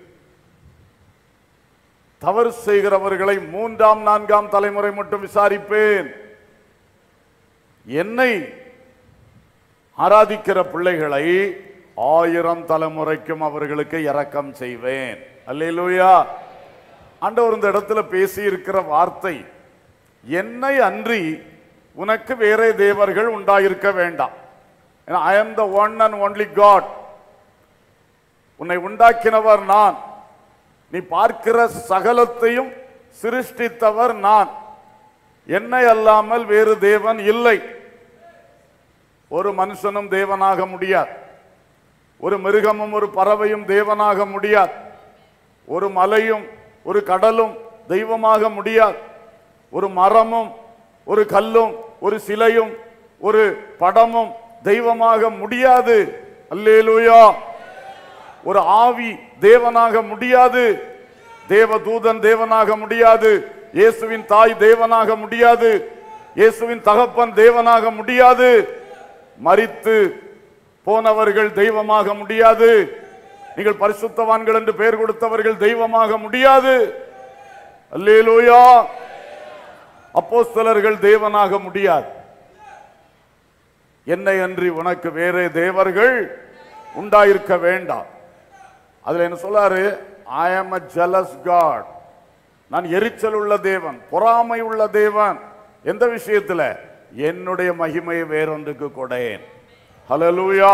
தவறு செய்கிறவர்களை மூன்றாம் நான்காம் தலைமுறை மட்டும் விசாரிப்பேன் என்னை ஆராதிக்கிற பிள்ளைகளை ஆயிரம் தலைமுறைக்கும் அவர்களுக்கு இரக்கம் செய்வேன் அல்லேலூயா ஆண்டவர் இந்த இடத்துல பேசி இருக்கிற வார்த்தை என்னை அன்றி உனக்கு வேறே தேவர்கள் உண்டாயிருக்க வேண்டாம் I am the one and only God உன்னை உண்டாக்கினவர் நான் நீ பார்க்கிற சகலத்தையும் சிருஷ்டித்தவர் நான் என்னை அல்லாமல் வேறு தேவன் இல்லை ஒரு மனுஷனும் தேவனாக முடியாது ஒரு மிருகமும் ஒரு பறவையும் தேவனாக முடியாது ஒரு மலையும் ஒரு கடலும் தெய்வமாக முடியாது ஒரு மரமும் ஒரு கல்லும் ஒரு சிலையும் ஒரு படமும் தெய்வமாக முடியாது அல்லேலூயா ஒரு ஆவி தேவனாக முடியாது தேவதூதன் தேவனாக முடியாது இயேசுவின் தாய் தேவனாக முடியாது இயேசுவின் தகப்பன் தேவனாக முடியாது மரித்து போனவர்கள் தெய்வமாக முடியாது நீங்கள் பரிசுத்தவான்கள் என்று பெயர் கொடுத்தவர்கள் தெய்வமாக முடியாது அல்லேலூயா அப்போஸ்தலர்கள் தேவனாக முடியாது என்னை அன்றி உனக்கு வேறே தேவர்கள் உண்டாயிருக்க வேண்டாம் அதுல என்ன சொல்லாரு ஐ ஆம் a jealous God நான் எரிச்சல் உள்ள தேவன் பொறாமை உள்ள தேவன் எந்த விஷயத்துல என்னுடைய மகிமையை வேறொன்றுக்கு கொடேன் ஹalleluya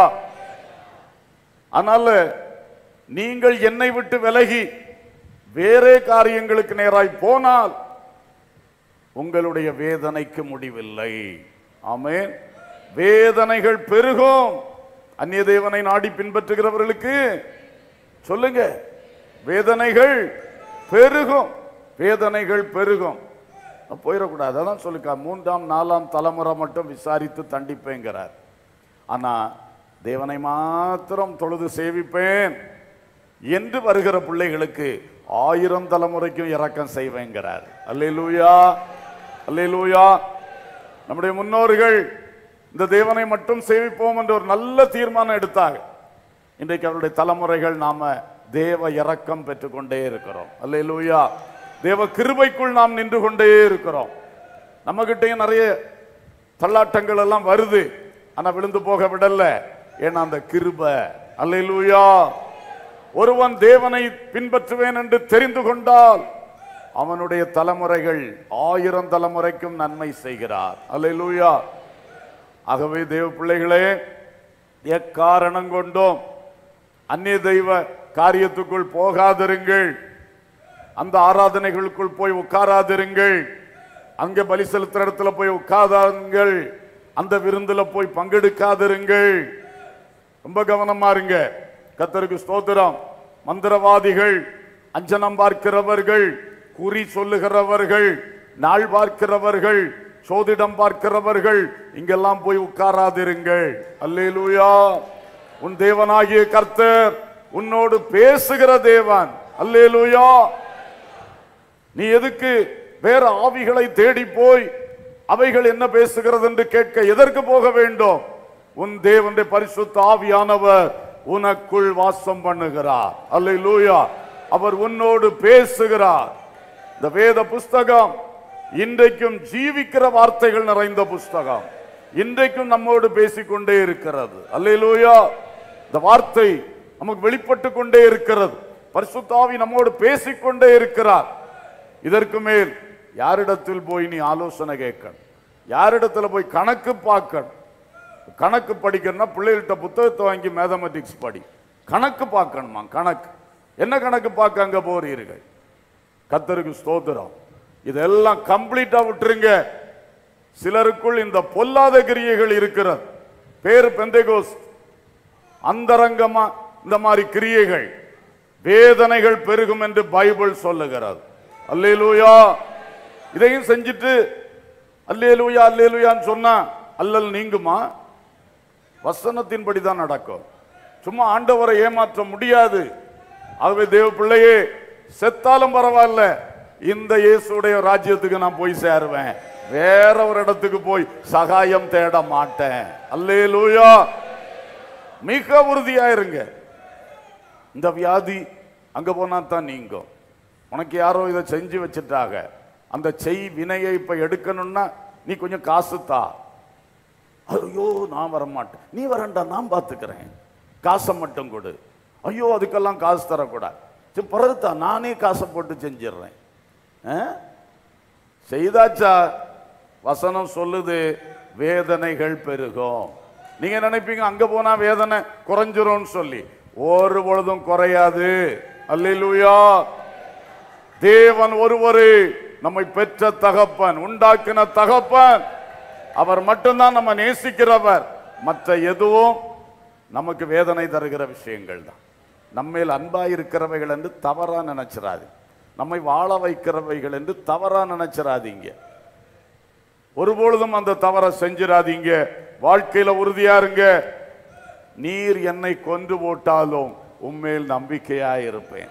அதனால நீங்கள் என்னை விட்டு விலகி வேறே காரியங்களுக்கு நேராய் போனால் உங்களுடைய வேதனைக்கு முடிவில்லை ஆமென் வேதனைகள் பெருகும் அந்நிய தேவனை நாடி பின்பற்றுகிறவர்களுக்கு சொல்லுங்க வேதனைகள் பெருகும் வேதனைகள் பெருகும் நான் போயிடக்கூடாது அதான் சொல்லிக்கா மூன்றாம் நாலாம் தலைமுறை மட்டும் விசாரித்து தண்டிப்பேங்கிறார் ஆனா தேவனை மாத்திரம் தொழுது சேவிப்பேன் என்று வருகிற பிள்ளைகளுக்கு ஆயிரம் தலைமுறைக்கும் இரக்கம் செய்வேங்கிறார் அல்லேலூயா அல்லேலூயா நம்முடைய முன்னோர்கள் இந்த தேவனை மட்டும் சேவிப்போம் என்ற ஒரு நல்ல தீர்மானம் எடுத்தாங்க இன்றைக்கு அவருடைய தலைமுறைகள் நாம தேவ இரக்கம் பெற்றுக்கொண்டே இருக்கிறோம் அல்லேலூயா தேவ கிருபைக்குள் நாம் நின்று கொண்டே இருக்கிறோம் நம்ம கிட்டயும் நிறைய தள்ளாட்டங்கள் எல்லாம் வருது ஆனா விழுந்து போக விடல ஏன்னா அந்த கிருப அல்லேலூயா ஒருவன் தேவனை பின்பற்றுவேன் என்று தெரிந்து கொண்டால் அவனுடைய தலைமுறைகள் ஆயிரம் தலைமுறைக்கும் நன்மை செய்கிறார் அல்லேலூயா ஆகவே தேவ பிள்ளைகளே எக்காரணம் கொண்டோம் அந்நிய தெய்வ காரியத்துக்குள் போகாதிருங்கள் அந்த ஆராதனைகளுக்குள் போய் உட்காராதிருங்கள் அங்க பலி செலுத்துற இடத்துல போய் உட்காராதுங்கள் அந்த விருந்துல போய் பங்கெடுக்காதிருங்கள் ரொம்ப கவனமா இருங்க கத்தருக்கு ஸ்தோத்திரம் மந்திரவாதிகள் அஞ்சனம் பார்க்கிறவர்கள் குறி சொல்லுகிறவர்கள் நாள் பார்க்கிறவர்கள் சோதிடம் பார்க்கிறவர்கள் இங்கெல்லாம் போய் உட்காராதிருங்கள் அல்லேலூயா உன் தேவனாகிய கர்த்தர் உன்னோடு பேசுகிற தேவன் அல்லேலூயா நீ எதுக்கு வேற ஆவிகளை தேடி போய் அவைகள் என்ன பேசுகிறது என்று கேட்க எதற்கு போக வேண்டும் உன் தேவனுடைய பரிசுத்த ஆவியானவர் உனக்குள் வாசம் பண்ணுகிறார் அல்லேலூயா அவர் உன்னோடு பேசுகிறார் இந்த வேத புஸ்தகம் இன்றைக்கும் ஜீவிக்கிற வார்த்தைகள் நிறைந்த புஸ்தகம் இன்றைக்கும் நம்மோடு பேசிக்கொண்டே இருக்கிறது அல்லேலூயா இந்த வார்த்தை நமக்கு வெளிப்பட்டு கொண்டே இருக்கிறது பரிசுத்தாவி நம்மோடு பேசிக்கொண்டே இருக்கிறார் இதற்கு மேல் யாரிடத்தில் போய் நீ ஆலோசனை கேட்கணும் யாரிடத்துல போய் கணக்கு பார்க்கணும் கணக்கு படிக்கணும்னா பிள்ளைகள்கிட்ட புத்தகத்தை வாங்கி மேத்தமெட்டிக்ஸ் படி கணக்கு பார்க்கணுமா கணக்கு என்ன கணக்கு பார்க்க அங்க போறீர்கள் கத்தருக்கு ஸ்தோத்திரம் இதெல்லாம் கம்ப்ளீட்டா விட்டுருங்க சிலருக்குள் இந்த பொல்லாத கிரியைகள் இருக்கிறது பேர் பெந்தைகோஸ் அந்தரங்கமா இந்த மாதிரி கிரியைகள் வேதனைகள் பெருகும் என்று பைபிள் சொல்லுகிறது அல்லேலூயா இதையும் செஞ்சுட்டு அல்லேலூயா அல்லேலூயான்னு சொன்னா அல்லல் நீங்குமா வசனத்தின்படி தான் நடக்கும் சும்மா ஆண்டவரை ஏமாற்ற முடியாது ஆகவே தேவ பிள்ளையே செத்தாலும் பரவாயில்ல இந்த இயேசுடைய ராஜ்யத்துக்கு நான் போய் சேருவேன் வேற ஒரு இடத்துக்கு போய் சகாயம் தேட மாட்டேன் அல்லேலூயா மிக உறுதியா இருங்க இந்த வியாதி அங்க போனா தான் நீங்கும் உனக்கு யாரோ இதை செஞ்சு வச்சுட்டாங்க அந்த செய் வினையை இப்ப எடுக்கணும்னா நீ கொஞ்சம் காசு தா ஐயோ நான் வர மாட்டேன் நீ வரண்டா நான் பார்த்துக்கிறேன் காசை மட்டும் கொடு ஐயோ அதுக்கெல்லாம் காசு தரக்கூடாது சரி பிறகுத்தா நானே காசை போட்டு செஞ்சிடுறேன் ஆ? செய்தாச்சா வசனம் சொல்லுது வேதனைகள் பெருகும் நீங்க நினைப்பீங்க அங்க போனா வேதனை குறைஞ்சிரும்னு சொல்லி ஒரு பொழுதும் குறையாது அல்லேலூயா தேவன் ஒருவரே நம்மை பெற்ற தகப்பன் உண்டாக்கின தகப்பன் அவர் மட்டும்தான் நம்ம நேசிக்கிறவர் மற்ற எதுவும் நமக்கு வேதனை தருகிற விஷயங்கள் தான் நம்மேல் அன்பாய் இருக்கிறவைகள் என்று தவறா நினைச்சிராது நம்மை வாழ வைக்கிறவைகள் என்று தவறா நினைச்சிராதீங்க ஒருபொழுதும் அந்த தவறை செஞ்சிடாதீங்க வாழ்க்கையில உறுதியா இருங்க நீர் என்னை கொன்று போட்டாலும் உண்மையில் நம்பிக்கையா இருப்பேன்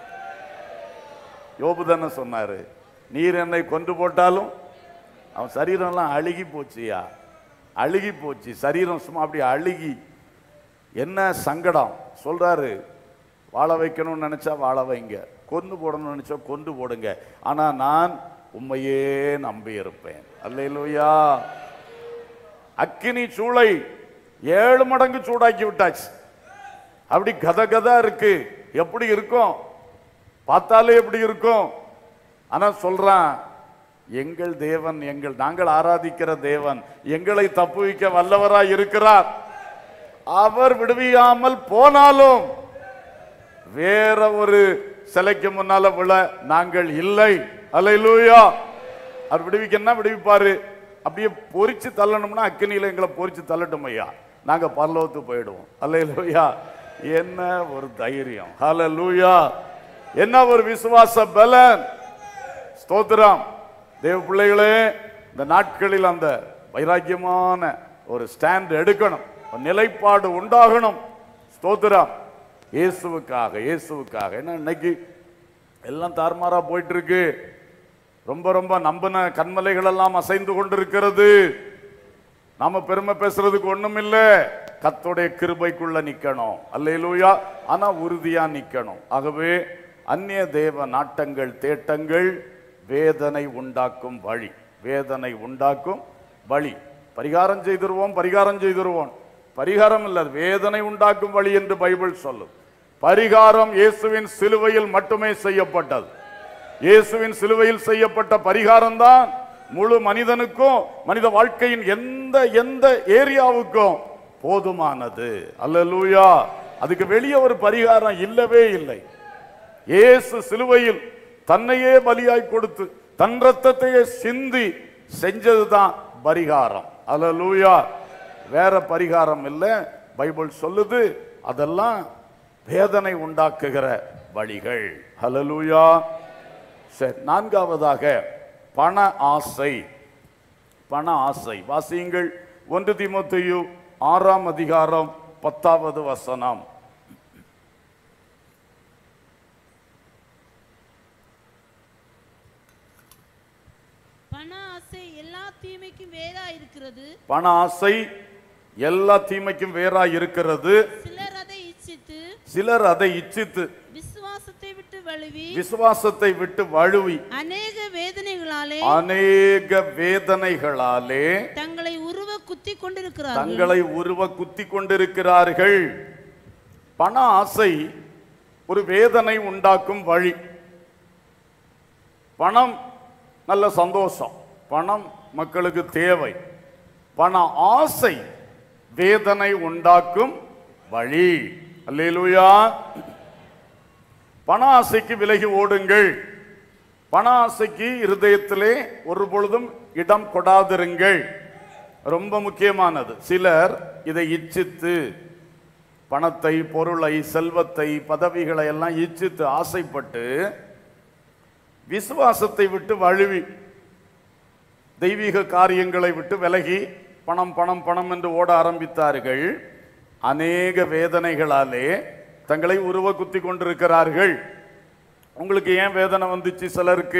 யோபு தானே சொன்னாரு நீர் என்னை கொன்று போட்டாலும் அவன் சரீரம்லாம் அழுகி போச்சுயா அழுகி போச்சு சரீரம் சும்மா அப்படி அழுகி என்ன சங்கடம் சொல்றாரு வாழ வைக்கணும்னு நினைச்சா வாழ வைங்க கொண்டு போடணும்னு நினைச்சா கொண்டு போடுங்க ஆனா நான் உண்மையே நம்பி இருப்பேன் அல்லேலூயா அக்கினி சூளை ஏழு மடங்கு சூடாக்கி விட்டாச்சு அப்படி கத கதா இருக்கு எப்படி இருக்கும் பார்த்தாலே எப்படி இருக்கும் ஆனா சொல்றான் எங்கள் தேவன் எங்கள் நாங்கள் ஆராதிக்கிற தேவன் எங்களை தப்புவிக்க வல்லவராய் இருக்கிறார் அவர் விடுவியாமல் போனாலும் வேற ஒரு சிலைக்கு முன்னால விழ நாங்கள் இல்லை அல்லேலூயா அவர் விடுவிக்கன்னா விடுவிப்பாரு அப்படியே பொரிச்சு தள்ளணும்னா அக்கினியில எங்களை பொரிச்சு தள்ளட்டும் ஐயா நாங்க பரலோகத்து போயிடுவோம் அல்லேலூயா என்ன ஒரு தைரியம் ஹalleluya என்ன ஒரு விசுவாச பலன் ஸ்தோத்திரம் தேவ பிள்ளைகளே இந்த நாட்களில் அந்த வைராக்கியமான ஒரு ஸ்டாண்ட் எடுக்கணும் ஒரு நிலைப்பாடு உண்டாகணும் ஸ்தோத்திரம் இயேசுவுக்காக இயேசுவுக்காக என்ன இன்னைக்கு எல்லாம் தாறுமாறா போயிட்டு இருக்கு ரொம்ப ரொம்ப நம்பின கண்மலைகள் எல்லாம் அசைந்து கொண்டிருக்கிறது நாம பெருமை பேசுறதுக்கு ஒண்ணும் இல்ல கத்தோடைய கிருபைக்குள்ள நிக்கணும் அல்லேலூயா ஆனா உறுதியா நிக்கணும் ஆகவே அந்நிய தேவ நாட்டங்கள் தேட்டங்கள் வேதனை உண்டாக்கும் வழி வேதனை உண்டாக்கும் வழி பரிகாரம் செய்திருவோம் பரிகாரம் செய்திருவோம் பரிகாரம் இல்ல வேதனை உண்டாக்கும் வழி என்று பைபிள் சொல்லும் பரிகாரம் இயேசுவின் சிலுவையில் மட்டுமே செய்யப்பட்டது இயேசுவின் சிலுவையில் செய்யப்பட்ட பரிகாரம் தான் முழு மனிதனுக்கும் மனித வாழ்க்கையின் எந்த எந்த ஏரியாவுக்கும் போதுமானது அல்லேலூயா அதுக்கு வெளியே ஒரு பரிகாரம் இல்லவே இல்லை இயேசு சிலுவையில் தன்னையே பலியாய் கொடுத்து தன் ரத்தத்தையே சிந்தி செஞ்சதுதான் பரிகாரம் அல்லேலூயா வேற பரிகாரம் இல்லை பைபிள் சொல்லுது அதெல்லாம் வேதனை உண்டாக்குகிற வழிகள் ஹalleluya சரி நான்காவதாக பண ஆசை பண ஆசை வாசியுங்கள் ஒன்று தீமோத்தேயு ஆறாம் அதிகாரம் பத்தாவது வசனம் பண ஆசை எல்லா தீமைக்கும் வேறா இருக்கிறது பண ஆசை எல்லா தீமைக்கும் வேறா இருக்கிறது சிலர் அதை இச்சித்து சிலர் அதை இச்சித்து விசுவாசத்தை விட்டு வழுவி விசுவாசத்தை விட்டு வழுவி அநேக வேதனைகளாலே அநேக வேதனைகளாலே தங்களை உருவ குத்தி கொண்டிருக்கிறார்கள் தங்களை உருவ குத்தி கொண்டிருக்கிறார்கள் பண ஆசை ஒரு வேதனை உண்டாக்கும் வழி பணம் நல்ல சந்தோஷம் பணம் மக்களுக்கு தேவை பண ஆசை வேதனை உண்டாக்கும் வழி அல்லேலூயா பண ஆசைக்கு விலகி ஓடுங்கள் பண ஆசைக்கு இருதயத்திலே ஒரு பொழுதும் இடம் கொடாதிருங்கள் ரொம்ப முக்கியமானது சிலர் இதை இச்சித்து பணத்தை பொருளை செல்வத்தை பதவிகளை எல்லாம் இச்சித்து ஆசைப்பட்டு விசுவாசத்தை விட்டு வழுவி தெய்வீக காரியங்களை விட்டு விலகி பணம் பணம் பணம் என்று ஓட ஆரம்பித்தார்கள் அநேக வேதனைகளாலே தங்களை உருவ குத்தி கொண்டிருக்கிறார்கள் உங்களுக்கு ஏன் வேதனை வந்துச்சு சிலருக்கு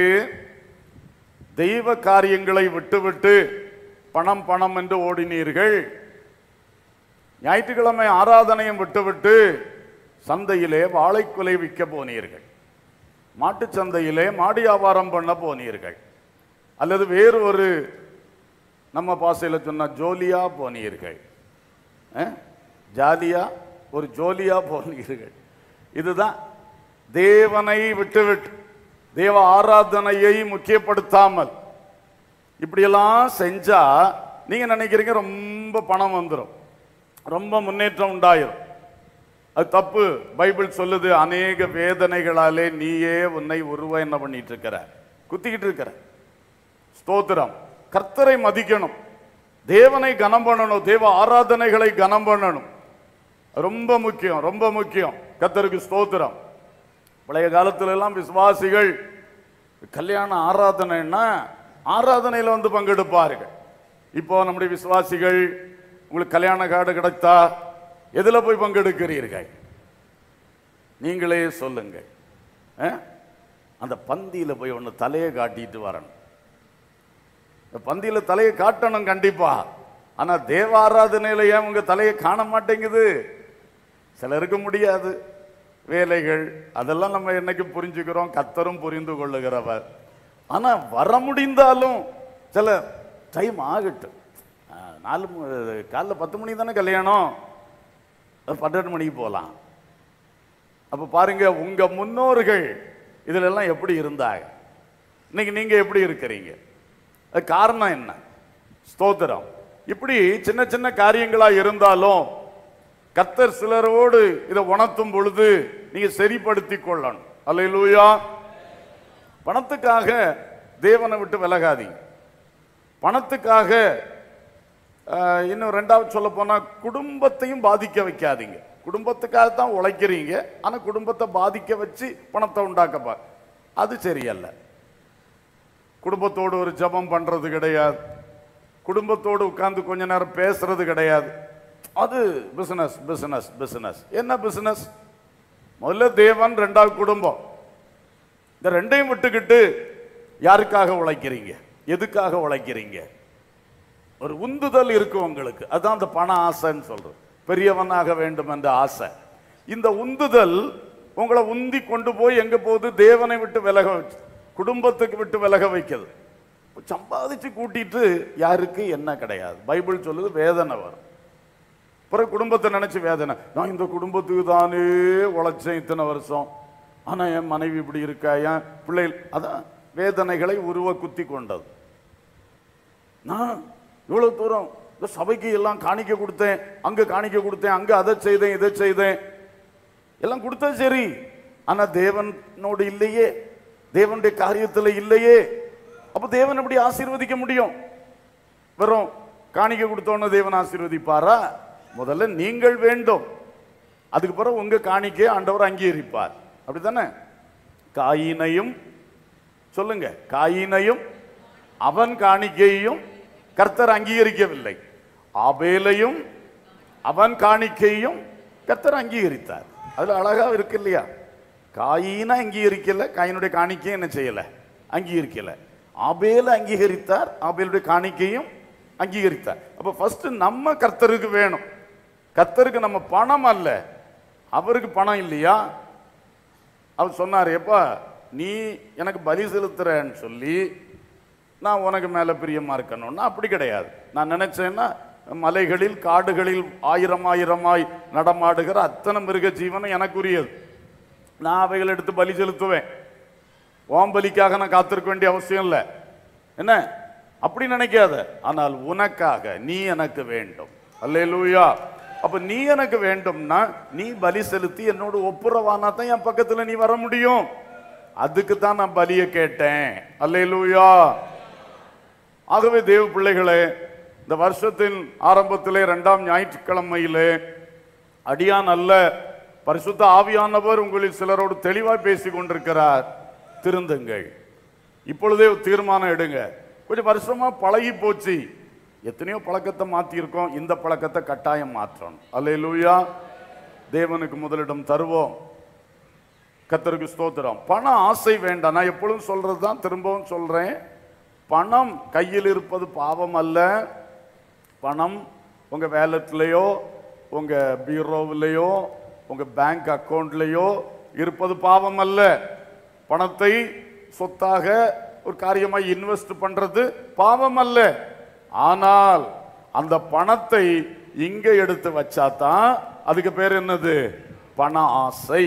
தெய்வ காரியங்களை விட்டுவிட்டு பணம் பணம் என்று ஓடினீர்கள் ஞாயிற்றுக்கிழமை ஆராதனையும் விட்டுவிட்டு சந்தையிலே வாழைக்குலை விற்க போனீர்கள் மாட்டுச் சந்தையிலே மாடு வியாபாரம் பண்ண போனீர்கள் அல்லது வேறு ஒரு நம்ம பாசையில் சொன்ன ஜோலியா போனீர்கள் அஹ்? ஜாலியா ஒரு ஜோலியா போனீர்கள் இதுதான் தேவனை விட்டுவிட்டு தேவ ஆராதனையை முக்கியப்படுத்தாமல் இப்படியெல்லாம் செஞ்சா நீங்க நினைக்கிறீங்க ரொம்ப பணம் வந்துடும் ரொம்ப முன்னேற்றம் உண்டாயிரும் அது தப்பு பைபிள் சொல்லுது அநேக வேதனைகளாலே நீயே உன்னை உருவ என்ன பண்ணிட்டு இருக்கிற குத்திக்கிட்டு இருக்கிற ஸ்தோத்திரம் கர்த்தரை மதிக்கணும் தேவனை கனம் பண்ணணும் தேவ ஆராதனைகளை கனம் பண்ணணும் ரொம்ப முக்கியம் ரொம்ப முக்கியம் கர்த்தருக்கு ஸ்தோத்திரம் பழைய காலத்துல எல்லாம் விசுவாசிகள் கல்யாண ஆராதனைன்னா ஆராதனையில வந்து பங்கெடுப்பார்கள் இப்போ நம்முடைய விசுவாசிகள் உங்களுக்கு கல்யாண கார்டு கிடைத்தா எதுல போய் பங்கெடுக்கிறீர்கள் நீங்களே சொல்லுங்க அஹ்? அந்த பந்தியில போய் ஒன்று தலையை காட்டிட்டு வரணும் இந்த பந்தியில தலையை காட்டணும் கண்டிப்பா ஆனா தேவ ஆராதனையில ஏன் உங்க தலையை காண மாட்டேங்குது சிலருக்கு முடியாது வேலைகள் அதெல்லாம் நம்ம என்னைக்கு புரிஞ்சுக்கிறோம் கத்தரும் புரிந்து கொள்ளுகிறவர் ஆனா வர முடிந்தாலும் சில டைம் ஆகட்டும் ஆ, நாலு மு- காலைல பத்து மணிக்கு தானே கல்யாணம் அது பன்னெண்டு மணிக்கு போகலாம் அப்ப பாருங்க உங்க முன்னோர்கள் இதுல எல்லாம் எப்படி இருந்தாங்க இன்னைக்கு நீங்க எப்படி இருக்கிறீங்க அது காரணம் என்ன ஸ்தோத்திரம் இப்படி சின்ன சின்ன காரியங்களா இருந்தாலும் கர்த்தர் சிலரோடு இதை உணர்த்தும் பொழுது நீங்க சரிப்படுத்திக் கொள்ளணும் அல்லேலூயா பணத்துக்காக தேவனை விட்டு விலகாதீங்க பணத்துக்காக ஆஹ், இன்னும் ரெண்டாவது சொல்ல போனா குடும்பத்தையும் பாதிக்க வைக்காதீங்க குடும்பத்துக்காக தான் உழைக்கிறீங்க ஆனா குடும்பத்தை பாதிக்க வச்சு பணத்தை உண்டாக்கப்பா அது சரியல்ல குடும்பத்தோடு ஒரு ஜெபம் பண்றது கிடையாது குடும்பத்தோடு உட்கார்ந்து கொஞ்ச நேரம் பேசுறது கிடையாது அது பிசினஸ் பிசினஸ் பிசினஸ் என்ன பிசினஸ் முதல்ல தேவன் ரெண்டாவது குடும்பம் இந்த ரெண்டையும் விட்டுக்கிட்டு யாருக்காக உழைக்கிறீங்க எதுக்காக உழைக்கிறீங்க ஒரு உந்துதல் இருக்கு உங்களுக்கு அதான் அந்த பண ஆசைன்னு சொல்றது பெரியவனாக வேண்டும் என்ற ஆசை இந்த உந்துதல் உங்களை உந்தி கொண்டு போய் எங்க போகுது தேவனை விட்டு விலக வச்சு குடும்பத்துக்கு விட்டு விலக வைக்கிறது சம்பாதிச்சு கூட்டிட்டு யாருக்கு என்ன கிடையாது பைபிள் சொல்லுது வேதனை வரும் பிறகு குடும்பத்தை நினைச்சு வேதனை நான் இந்த குடும்பத்துக்கு தானே உழைச்சேன் இத்தனை வருஷம் ஆனா என் மனைவி இப்படி இருக்கா என் பிள்ளைகள் அதான் வேதனைகளை உருவ குத்தி கொண்டது நான் இவ்வளவு தூரம் இந்த சபைக்கு எல்லாம் காணிக்க கொடுத்தேன் அங்க காணிக்க கொடுத்தேன் அங்க அதை செய்தேன் இதை செய்தேன் எல்லாம் கொடுத்தா சரி ஆனா தேவனோடு இல்லையே தேவனுடைய காரியத்துல இல்லையே அப்ப தேவன் எப்படி ஆசீர்வதிக்க முடியும் வெறும் காணிக்க கொடுத்தோன்னு தேவன் ஆசீர்வதிப்பாரா முதல்ல நீங்கள் வேண்டும் அதுக்கு பிறகு உங்க காணிக்கை ஆண்டவர் அங்கீகரிப்பார் அப்படித்தானே காயினையும் சொல்லுங்க காயினையும் அவன் காணிக்கையையும் கர்த்தர் அங்கீகரிக்கவில்லை ஆபேலையும் அவன் காணிக்கையும் கர்த்தர் அங்கீகரித்தார் அதுல அழகா இருக்கு இல்லையா காயினை அங்கீகரிக்கல காயினுடைய காணிக்கை என்ன செய்யல அங்கீகரிக்கல ஆபேல அங்கீகரித்தார் ஆபேலுடைய காணிக்கையும் அங்கீகரித்தார் அப்ப ஃபர்ஸ்ட் நம்ம கர்த்தருக்கு வேணும் கர்த்தருக்கு நம்ம பணம் அல்ல அவருக்கு பணம் இல்லையா அவர் சொன்னார் எப்பா நீ எனக்கு பலி செலுத்துறேன்னு சொல்லி நான் உனக்கு மேல பிரியமா இருக்கணும்னா அப்படி கிடையாது நான் நினைச்சேன்னா மலைகளில் காடுகளில் ஆயிரம் ஆயிரமாய் நடமாடுகிற அத்தனை மிருக ஜீவனும் எனக்குரியது நான் அவைகளை எடுத்து பலி செலுத்துவேன் ஓம் பலிக்காக நான் காத்திருக்க வேண்டிய அவசியம் இல்லை என்ன அப்படி நினைக்காத ஆனால் உனக்காக நீ எனக்கு வேண்டும் அல்லேலூயா அப்ப நீ எனக்கு வேண்டும்னா நீ பலி செலுத்தி என்னோட ஒப்புரவானா தான் என் பக்கத்துல நீ வர முடியும் அதுக்கு தான் நான் பலியை கேட்டேன் அல்லேலூயா ஆகவே தேவ பிள்ளைகளே இந்த வருஷத்தின் ஆரம்பத்திலே இரண்டாம் ஞாயிற்றுக்கிழமையிலே அடியான் அல்ல பரிசுத்த ஆவியானவர் உங்களில் சிலரோடு தெளிவாய் பேசிக் கொண்டிருக்கிறார் திருந்துங்கள் இப்பொழுதே ஒரு தீர்மானம் எடுங்க கொஞ்சம் வருஷமா பழகி போச்சு எத்தனையோ பழக்கத்தை மாத்தியிருக்கோம் இந்த பழக்கத்தை கட்டாயம் மாற்றணும் அல்லேலூயா தேவனுக்கு முதலிடம் தருவோம் கத்தருக்கு ஸ்தோத்திரம் பண ஆசை வேண்டாம் நான் எப்பொழுதும் சொல்றது தான் திரும்பவும் சொல்றேன் பணம் கையில் இருப்பது பாவம் அல்ல பணம் உங்க வேலட்லயோ உங்க பீரோவிலையோ உங்க பேங்க் அக்கவுண்ட்லயோ இருப்பது பாவம் அல்ல பணத்தை சொத்தாக ஒரு காரியமாய் இன்வெஸ்ட் பண்றது பாவம் அல்ல ஆனால் அந்த பணத்தை இங்க எடுத்து வச்சாதான் அதுக்கு பேர் என்னது பண ஆசை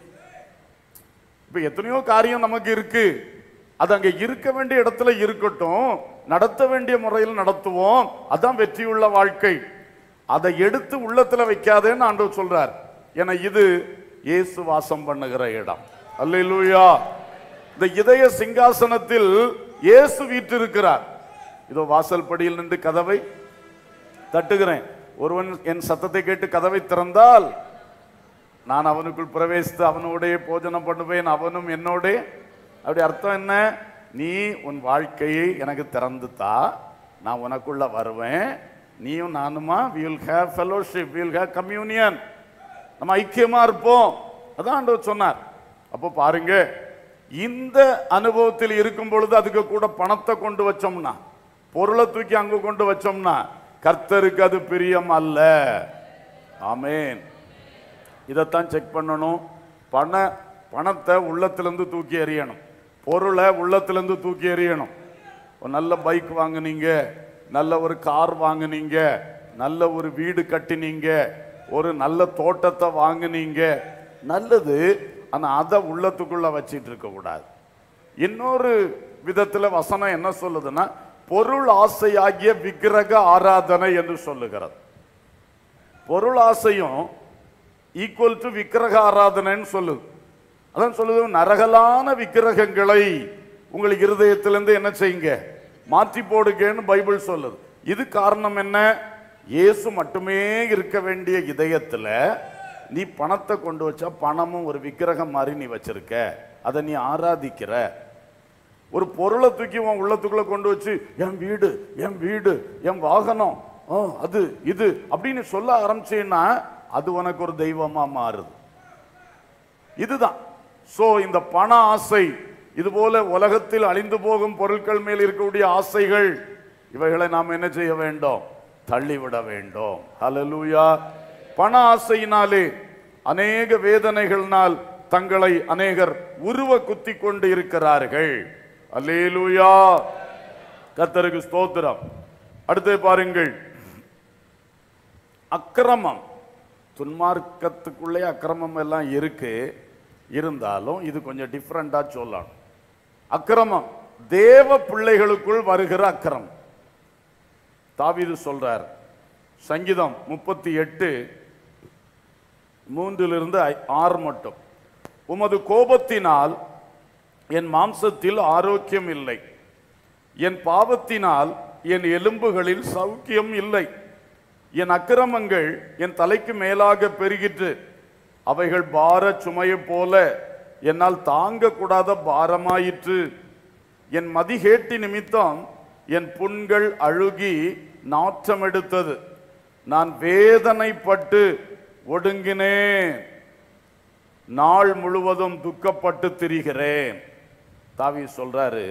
இப்ப எத்தனையோ காரியம் நமக்கு இருக்கு அது அங்க இருக்க வேண்டிய இடத்துல இருக்கட்டும் நடத்த வேண்டிய முறையில் நடத்துவோம் அதான் வெற்றியுள்ள வாழ்க்கை அதை எடுத்து உள்ளத்துல வைக்காதேன்னு ஆண்டவர் சொல்றார் ஏன்னா இது இயேசு வாசம் பண்ணுகிற இடம் அல்லேலூயா இந்த இதய சிங்காசனத்தில் இயேசு வீற்றிருக்கிறார் இதோ வாசல் படியில் நின்று கதவை தட்டுகிறேன் ஒருவன் என் சத்தத்தை கேட்டு கதவை திறந்தால் நான் அவனுக்குள் பிரவேசித்து அவனோடே போஜனம் பண்ணுவேன் அவனும் என்னோட அப்படி அர்த்தம் என்ன நீ உன் வாழ்க்கையை எனக்கு திறந்து தா நான் உனக்குள்ள வருவேன் நீயும் நானுமா will have fellowship will have communion நம்ம ஐக்கியமா இருப்போம் அதான் ஆண்டவர் சொன்னார் அப்போ பாருங்க இந்த அனுபவத்தில் இருக்கும் பொழுது அதுக்கு கூட பணத்தை கொண்டு வச்சோம்னா பொருளை தூக்கி அங்க கொண்டு வச்சோம்னா கர்த்தருக்கு அது பிரியம் அல்ல ஆமென் இதைத்தான் செக் பண்ணணும் பண பணத்தை உள்ளத்திலிருந்து தூக்கி எறியணும் பொருளை உள்ளத்திலிருந்து தூக்கி எறியணும் ஒரு நல்ல பைக் வாங்குனீங்க நல்ல ஒரு கார் வாங்குனீங்க நல்ல ஒரு வீடு கட்டினீங்க ஒரு நல்ல தோட்டத்தை வாங்குனீங்க நல்லது ஆனா அதை உள்ளத்துக்குள்ள வச்சிட்டு இருக்க கூடாது இன்னொரு விதத்துல வசனம் என்ன சொல்லுதுன்னா பொருள் ஆசையாகிய விக்கிரக ஆராதனை என்று சொல்லுகிறது பொருள் ஆசையும் ஈக்குவல் டு விக்கிரக ஆராதனைன்னு சொல்லுது அதான் சொல்லுது நரகலான விக்கிரகங்களை உங்கள் இருதயத்திலிருந்து என்ன செய்யுங்க மாற்றி போடுங்கன்னு பைபிள் சொல்லுது இது காரணம் என்ன இயேசு மட்டுமே இருக்க வேண்டிய இதயத்துல நீ பணத்தை கொண்டு வச்சா பணமும் ஒரு விக்கிரகம் மாதிரி நீ வச்சிருக்க அதை நீ ஆராதிக்கிற ஒரு பொருளை தூக்கி உன் உள்ளத்துக்குள்ள கொண்டு வச்சு என் வீடு என் வீடு என் வாகனம் ஆ, அது இது அப்படின்னு சொல்ல ஆரம்பிச்சீன்னா அது உனக்கு ஒரு தெய்வமா மாறுது இதுதான் சோ இந்த பண ஆசை இது போல உலகத்தில் அழிந்து போகும் பொருட்கள் மேல் இருக்கக்கூடிய ஆசைகள் இவைகளை நாம் என்ன செய்ய வேண்டும் தள்ளிவிட வேண்டும் ஹalleluya பண ஆசையினாலே அநேக வேதனைகளினால் தங்களை அநேகர் உருவ குத்தி கொண்டு இருக்கிறார்கள் அல்லேலூயா கர்த்தருக்கு ஸ்தோத்திரம் அடுத்து பாருங்கள் அக்கிரமம் துன்மார்க்கத்துக்குள்ளே அக்கிரமம் எல்லாம் இருக்கு இருந்தாலும் இது கொஞ்சம் டிஃப்ரெண்டா சொல்லலாம் அக்கிரமம் தேவ பிள்ளைகளுக்குள் வருகிற அக்கிரமம் தாவீது சொல்றார் சங்கீதம் முப்பத்தி எட்டு மூன்றிலிருந்து ஐ- ஆறு மட்டும் உமது கோபத்தினால் என் மாம்சத்தில் ஆரோக்கியம் இல்லை என் பாவத்தினால் என் எலும்புகளில் சௌக்கியம் இல்லை என் அக்கிரமங்கள் என் தலைக்கு மேலாக பெருகிற்று அவைகள் பார சுமையைப் போல என்னால் தாங்கக்கூடாத பாரமாயிற்று என் மதிகேட்டி நிமித்தம் என் புண்கள் அழுகி நாற்றம் எடுத்தது நான் வேதனைப்பட்டு ஒடுங்கினேன் நாள் முழுவதும் துக்கப்பட்டு திரிகிறேன் தாவி சொல்றாரு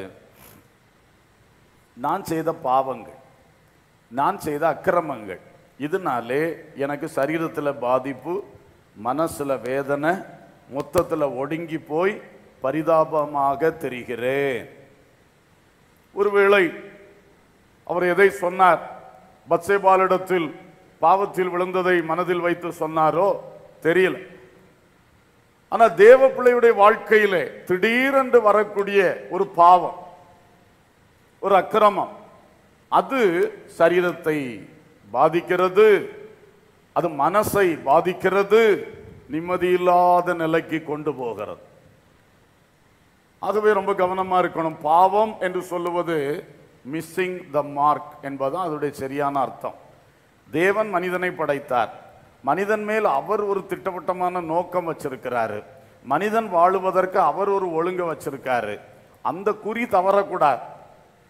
நான் செய்த பாவங்கள் நான் செய்த அக்கிரமங்கள் இதனாலே எனக்கு சரீரத்தில் பாதிப்பு மனசுல வேதனை மொத்தத்தில் ஒடுங்கி போய் பரிதாபமாக தெரிகிறேன் ஒருவேளை அவர் எதை சொன்னார் பத்சேபாலிடத்தில் பாவத்தில் விழுந்ததை மனதில் வைத்து சொன்னாரோ தெரியல ஆனா தேவ பிள்ளையுடைய வாழ்க்கையிலே திடீரென்று வரக்கூடிய ஒரு பாவம் ஒரு அக்கிரமம் அது சரீரத்தை பாதிக்கிறது அது மனசை பாதிக்கிறது நிம்மதியில்லாத நிலைக்கு கொண்டு போகிறது ஆகவே ரொம்ப கவனமா இருக்கணும் பாவம் என்று சொல்லுவது மிஸ்ஸிங் த மார்க் என்பதுதான் அதோடைய சரியான அர்த்தம் தேவன் மனிதனை படைத்தார் மனிதன் மேல் அவர் ஒரு திட்டவட்டமான நோக்கம் வச்சிருக்கிறாரு மனிதன் வாழுவதற்கு அவர் ஒரு ஒழுங்கு வச்சிருக்காரு அந்த குறி தவறக்கூடாது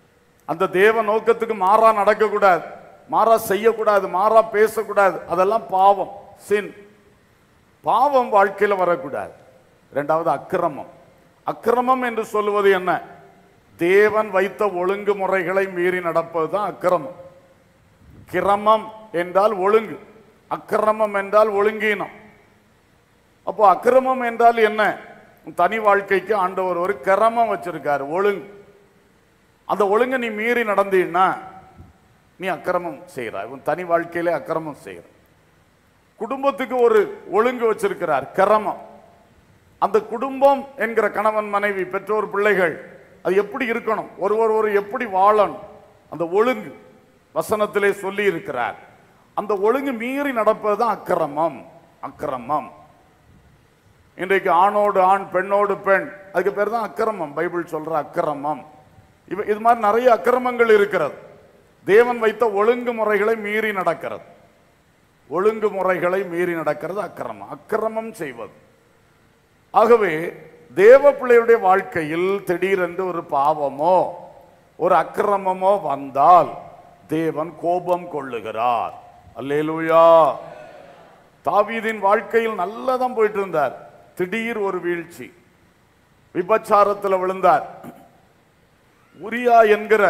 அந்த தேவ நோக்கத்துக்கு மாறா நடக்கக்கூடாது மாறா செய்யக்கூடாது மாறா பேசக்கூடாது அதெல்லாம் பாவம் சின் பாவம் வாழ்க்கையில் வரக்கூடாது இரண்டாவது அக்கிரமம் அக்கிரமம் என்று சொல்லுவது என்ன தேவன் வைத்த ஒழுங்குமுறைகளை மீறி நடப்பது தான் அக்கிரமம் கிரமம் என்றால் ஒழுங்கு அக்கிரமம் என்றால் ஒழுங்கீனம் அப்போ அக்கிரமம் என்றால் என்ன தனி வாழ்க்கைக்கு ஆண்டவர் ஒரு கிரமம் வச்சிருக்காரு ஒழுங்கு அந்த ஒழுங்கை நீ மீறி நடந்தீன்னா நீ அக்கிரமம் செய்கிறாய் உன் தனி வாழ்க்கையிலே அக்கிரமம் செய்கிற குடும்பத்துக்கு ஒரு ஒழுங்கு வச்சிருக்கிறார் கிரமம் அந்த குடும்பம் என்கிற கணவன் மனைவி பெற்றோர் பிள்ளைகள் அது எப்படி இருக்கணும் ஒருவர் ஒரு எப்படி வாழணும் அந்த ஒழுங்கு வசனத்திலே சொல்லி இருக்கிறார் அந்த ஒழுங்கு மீறி நடப்பது தான் அக்கிரமம் அக்கிரமம் இன்றைக்கு ஆணோடு ஆண் பெண்ணோடு பெண் அதுக்கு பேர் தான் அக்கிரமம் பைபிள் சொல்ற அக்கிரமம் இவ இது மாதிரி நிறைய அக்கிரமங்கள் இருக்கிறது தேவன் வைத்த ஒழுங்கு முறைகளை மீறி நடக்கிறது ஒழுங்கு முறைகளை மீறி நடக்கிறது அக்கிரமம் அக்கிரமம் செய்வது ஆகவே தேவ பிள்ளையுடைய வாழ்க்கையில் திடீரென்று ஒரு பாவமோ ஒரு அக்கிரமமோ வந்தால் தேவன் கோபம் கொள்ளுகிறார் அல்லேலூயா தாவீதின் வாழ்க்கையில் நல்லதான் போயிட்டு இருந்தார் திடீர் ஒரு வீழ்ச்சி விபச்சாரத்தில் விழுந்தார் உரியா என்கிற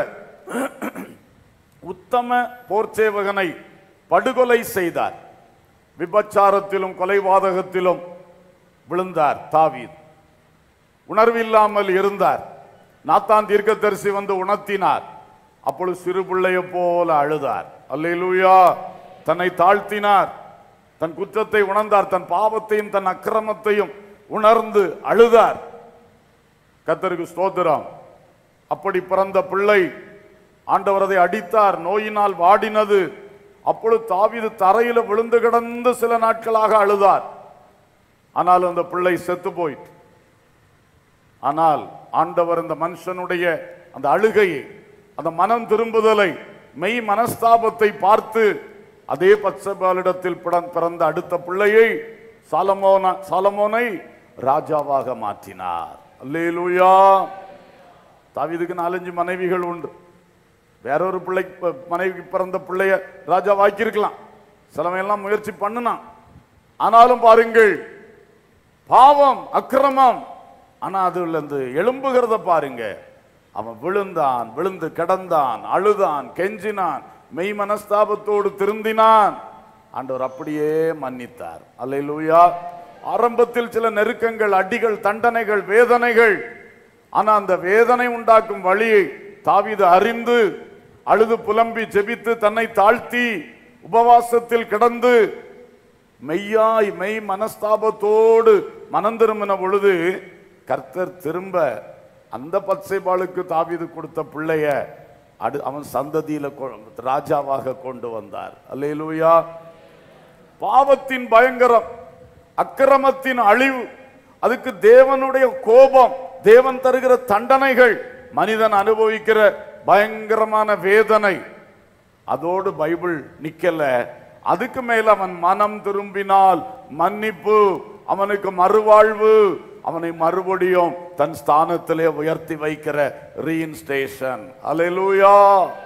உத்தம போர்ச்சேவகனை படுகொலை செய்தார் விபச்சாரத்திலும் கொலைவாதகத்திலும் விழுந்தார் தாவீத் உணர்வில்லாமல் இருந்தார் நாத்தான் தீர்க்கதரிசி வந்து உணர்த்தினார் அப்பொழுது சிறு பிள்ளைய போல அழுதார் அல்லேலூயா தன்னை தாழ்த்தினார் தன் குற்றத்தை உணர்ந்தார் தன் பாவத்தையும் தன் அக்கிரமத்தையும் உணர்ந்து அழுதார் கத்தருக்கு ஸ்தோத்திரம் அப்படி பிறந்த பிள்ளை ஆண்டவர் அதை அடித்தார் நோயினால் வாடினது அப்பொழுது தாவீது தரையில விழுந்து கிடந்து சில நாட்களாக அழுதார் ஆனால் அந்த பிள்ளை செத்து போயிற்று ஆனால் ஆண்டவர் இந்த மனுஷனுடைய அந்த அழுகையை அந்த மனம் திரும்புதலை மெய் மனஸ்தாபத்தை பார்த்து அதே பச்சபாலிடத்தில் பிறந்- பிறந்த அடுத்த பிள்ளையை சாலமோன சாலமோனை ராஜாவாக மாற்றினார் அல்லேலூயா தாவீதுக்கு நாலஞ்சு மனைவிகள் உண்டு வேறொரு பிள்ளை ப- மனைவிக்கு பிறந்த பிள்ளைய ராஜாவாக்கியிருக்கலாம் சிலவையெல்லாம் முயற்சி பண்ணுனான் ஆனாலும் பாருங்கள் பாவம் அக்கிரமம் ஆனா அதுல இருந்து எழும்புகிறத பாருங்க அவன் விழுந்தான் விழுந்து கிடந்தான் அழுதான் கெஞ்சினான் மெய் மனஸ்தாபத்தோடு திருந்தினான் ஆண்டவர் அப்படியே மன்னித்தார் அல்லேலூயா ஆரம்பத்தில் சில நெருக்கங்கள் அடிகள் தண்டனைகள் வேதனைகள் ஆனா அந்த வேதனை உண்டாக்கும் வழியை தாவீது அறிந்து அழுது புலம்பி ஜெபித்து தன்னை தாழ்த்தி உபவாசத்தில் கிடந்து மெய்யாய் மெய் மனஸ்தாபத்தோடு மனம் திரும்பின பொழுது கர்த்தர் திரும்ப அந்த பச்சைபாலுக்கு தாவீது கொடுத்த பிள்ளைய அடு அவன் சந்ததியில கொ- ராஜாவாக கொண்டு வந்தார் அல்லேலூயா பாவத்தின் பயங்கரம் அக்கிரமத்தின் அழிவு அதுக்கு தேவனுடைய கோபம் தேவன் தருகிற தண்டனைகள் மனிதன் அனுபவிக்கிற பயங்கரமான வேதனை அதோடு பைபிள் நிக்கல அதுக்கு மேல அவன் மனம் திரும்பினால் மன்னிப்பு அவனுக்கு மறுவாழ்வு அவனை மறுபடியும் தன் ஸ்தானத்திலே உயர்த்தி வைக்கிற ரீஇன்ஸ்டேஷன் அலையலூயா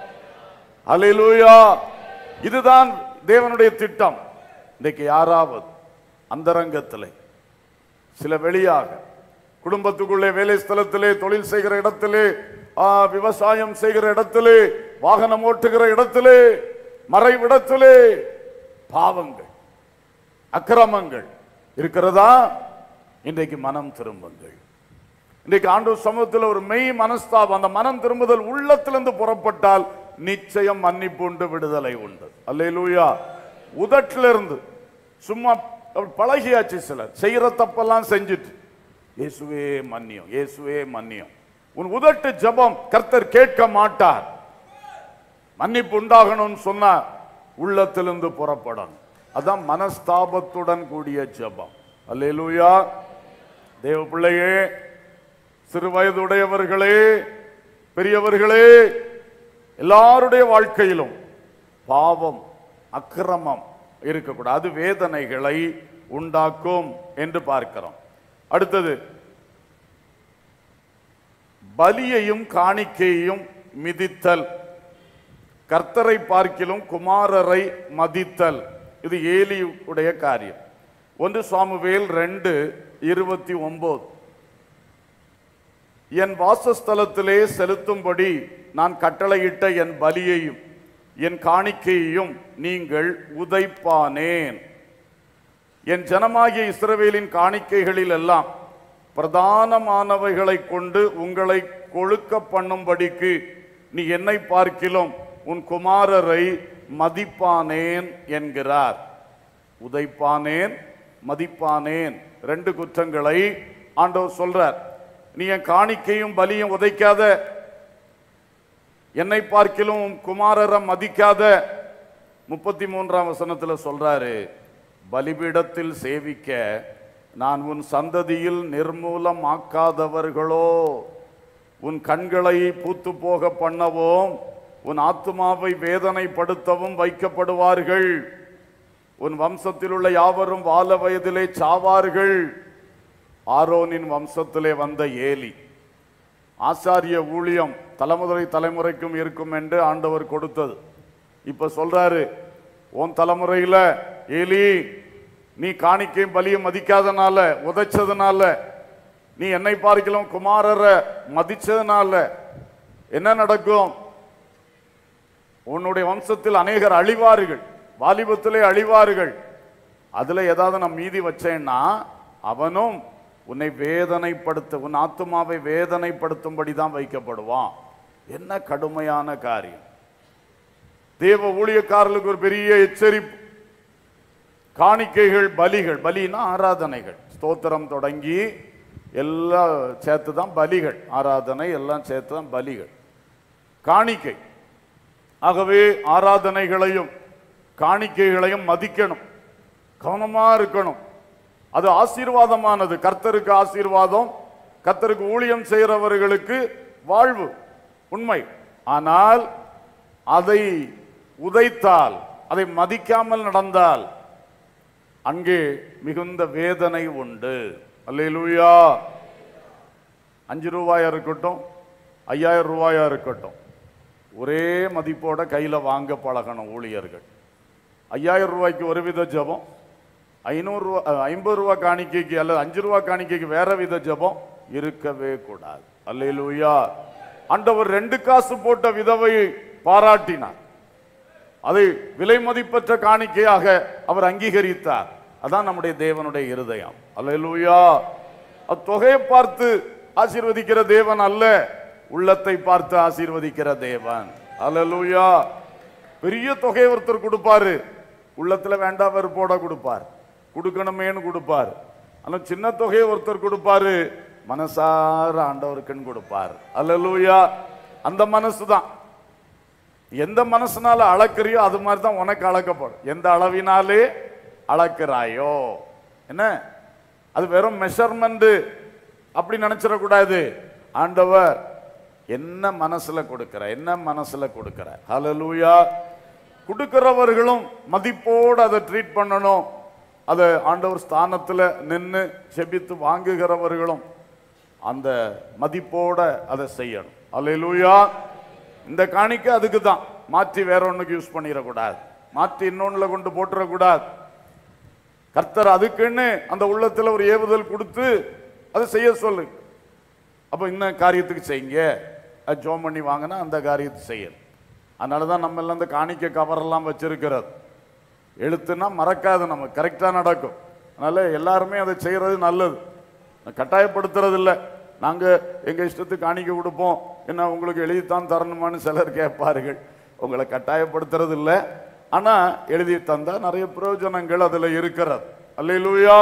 அலையலூயா இதுதான் தேவனுடைய திட்டம் இன்றைக்கு யாராவது அந்தரங்கத்திலே சில வெளியாக குடும்பத்துக்குள்ளே வேலை ஸ்தலத்திலே தொழில் செய்கிற இடத்திலே ஆ, விவசாயம் செய்கிற இடத்திலே வாகனம் ஓட்டுகிற இடத்திலே மறைவிடத்திலே பாவங்கள் அக்கிரமங்கள் இருக்கிறதா இன்றைக்கு மனம் திரும்புங்கள் இன்றைக்கு ஆண்டவர் சமூகத்தில் ஒரு மெய் மனஸ்தாபம் அந்த மனம் திரும்புதல் உள்ளத்திலிருந்து புறப்பட்டால் நிச்சயம் மன்னிப்பு உண்டு விடுதலை உண்டு அல்லேலூயா உதட்டிலிருந்து சும்மா அப்படி பழகியாச்சு சிலர் செய்யற தப்பெல்லாம் செஞ்சுட்டு இயேசுவே மன்னியம் இயேசுவே மன்னியம் உன் உதட்டு ஜெபம் கர்த்தர் கேட்க மாட்டார் மன்னிப்பு உண்டாகணும்னு சொன்னா உள்ளத்திலிருந்து புறப்படணும் அதான் மனஸ்தாபத்துடன் கூடிய ஜெபம் அல்லேலூயா தேவ பிள்ளையே சிறு வயதுடையவர்களே பெரியவர்களே எல்லாருடைய வாழ்க்கையிலும் பாவம் அக்கிரமம் இருக்கக்கூடாது அது வேதனைகளை உண்டாக்கும் என்று பார்க்கிறோம் அடுத்தது பலியையும் காணிக்கையையும் மிதித்தல் கர்த்தரை பார்க்கிலும் குமாரரை மதித்தல் இது ஏலி உடைய காரியம் ஒன்று சாமுவேல் ரெண்டு இருபத்தி ஒன்பது என் வாசஸ்தலத்திலே செலுத்தும்படி நான் கட்டளையிட்ட என் பலியையும் என் காணிக்கையையும் நீங்கள் உதைப்பானேன் என் ஜனமாகிய இஸ்ரவேலின் காணிக்கைகளில் எல்லாம் பிரதானமானவைகளை கொண்டு உங்களை கொழுக்க பண்ணும்படிக்கு நீ என்னை பார்க்கிலும் உன் குமாரரை மதிப்பானேன் என்கிறார் உதைப்பானேன் மதிப்பானேன் ரெண்டு குற்றங்களை ஆண்டவர் சொல்றார் நீ என் காணிக்கையும் பலியும் உதைக்காத என்னை பார்க்கிலும் உன் குமாரரை மதிக்காத முப்பத்தி மூன்றாம் வசனத்துல சொல்றாரு பலிபீடத்தில் சேவிக்க நான் உன் சந்ததியில் நிர்மூலமாக்காதவர்களோ உன் கண்களை பூத்து போக பண்ணவும் உன் ஆத்துமாவை வேதனைப்படுத்தவும் வைக்கப்படுவார்கள் உன் வம்சத்தில் உள்ள யாவரும் வால வயதிலே சாவார்கள் ஆரோனின் வம்சத்திலே வந்த ஏலி ஆசாரிய ஊழியம் தலைமுறை தலைமுறைக்கும் இருக்கும் என்று ஆண்டவர் கொடுத்தது இப்ப சொல்றாரு உன் தலைமுறையில ஏலி நீ காணிக்கையும் பலியும் மதிக்காதனால உதைச்சதுனால நீ என்னை பார்க்கலாம் குமாரரை மதிச்சதுனால என்ன நடக்கும் உன்னுடைய வம்சத்தில் அநேகர் அழிவார்கள் வாலிபத்திலே அழிவார்கள் அதுல ஏதாவது நான் மீதி வச்சேன்னா அவனும் உன்னை வேதனைப்படுத்த உன் ஆத்துமாவை வேதனைப்படுத்தும்படி தான் வைக்கப்படுவான் என்ன கடுமையான காரியம் தேவ ஊழியக்காரர்களுக்கு ஒரு பெரிய எச்சரிப்பு காணிக்கைகள் பலிகள் பலினா ஆராதனைகள் ஸ்தோத்திரம் தொடங்கி எல்லாம் சேர்த்து தான் பலிகள் ஆராதனை எல்லாம் சேர்த்து தான் பலிகள் காணிக்கை ஆகவே ஆராதனைகளையும் காணிக்கைகளையும் மதிக்கணும் கவனமா இருக்கணும் அது ஆசீர்வாதமானது கர்த்தருக்கு ஆசீர்வாதம் கர்த்தருக்கு ஊழியம் செய்கிறவர்களுக்கு வாழ்வு உண்மை ஆனால் அதை உதைத்தால் அதை மதிக்காமல் நடந்தால் அங்கே மிகுந்த வேதனை உண்டு அல்லேலூயா அஞ்சு ரூபாயா இருக்கட்டும் ஐயாயிரம் ரூபாயா இருக்கட்டும் ஒரே மதிப்போட கையில வாங்க பழகணும் ஊழியர்கள் ஐயாயிரம் ரூபாய்க்கு ஒரு வித ஜெபம் ஐநூறு ரூபா அஹ், ஐம்பது ரூபா காணிக்கைக்கு அல்லது அஞ்சு ரூபா காணிக்கைக்கு வேற வித ஜெபம் இருக்கவே கூடாது அல்லேலூயா ஆண்டவர் ரெண்டு காசு போட்ட விதவை பாராட்டினார் அதை விலை மதிப்பற்ற காணிக்கையாக அவர் அங்கீகரித்தார் அதான் நம்முடைய தேவனுடைய இருதயம் அல்லேலூயா அத்தொகையை பார்த்து ஆசீர்வதிக்கிற தேவன் அல்ல உள்ளத்தை பார்த்து ஆசீர்வதிக்கிற தேவன் அல்லேலூயா பெரிய தொகையை ஒருத்தர் கொடுப்பாரு உள்ளத்துல வேண்டாம் வெறுப்போட கொடுப்பார் கொடுக்கணுமேன்னு கொடுப்பார் ஆனா சின்ன தொகையை ஒருத்தர் கொடுப்பாரு மனசார ஆண்டவருக்குன்னு கொடுப்பார் அல்லேலூயா அந்த மனசுதான் எந்த மனசுனால அளக்குறியோ அது மாதிரி தான் உனக்கு அளக்கப்படும் எந்த அளவினாலே அளக்குறாயோ என்ன அது வெறும் மெஷர்மெண்ட் அப்படி நினைச்சிடக்கூடாது ஆண்டவர் என்ன மனசுல கொடுக்கிற என்ன மனசுல கொடுக்கிற ஹalleluya கொடுக்கிறவர்களும் மதிப்போடு அதை ட்ரீட் பண்ணணும் அதை ஆண்டவர் ஸ்தானத்துல நின்று செபித்து வாங்குகிறவர்களும் அந்த மதிப்போட அதை செய்யணும் அல்லேலூயா இந்த காணிக்கை அதுக்கு தான் மாற்றி வேற ஒண்ணுக்கு யூஸ் பண்ணிடக்கூடாது மாற்றி இன்னொன்னுல கொண்டு போட்டுறக்கூடாது கர்த்தர் அதுக்குன்னு அந்த உள்ளத்துல ஒரு ஏவுதல் கொடுத்து அதை செய்ய சொல்லு அப்போ இந்த காரியத்துக்கு செய்யுங்க அது ஜோம் பண்ணி வாங்கினா அந்த காரியத்தை செய்யணும் அதனால தான் நம்ம எல்லாம் இந்த காணிக்கை கவரெல்லாம் வச்சிருக்கிறது எழுத்துனா மறக்காது நம்ம கரெக்டாக நடக்கும் அதனால எல்லாருமே அதை செய்யறது நல்லது நான் கட்டாயப்படுத்துறது இல்லை நாங்கள் எங்கள் இஷ்டத்துக்கு காணிக்க கொடுப்போம் என்ன உங்களுக்கு எழுதித்தான் தரணுமான்னு சிலர் கேட்பார்கள் உங்களை கட்டாயப்படுத்துறது இல்லை ஆனால் எழுதி தந்தா நிறைய பிரயோஜனங்கள் அதில் இருக்கிறது அல்லேலூயா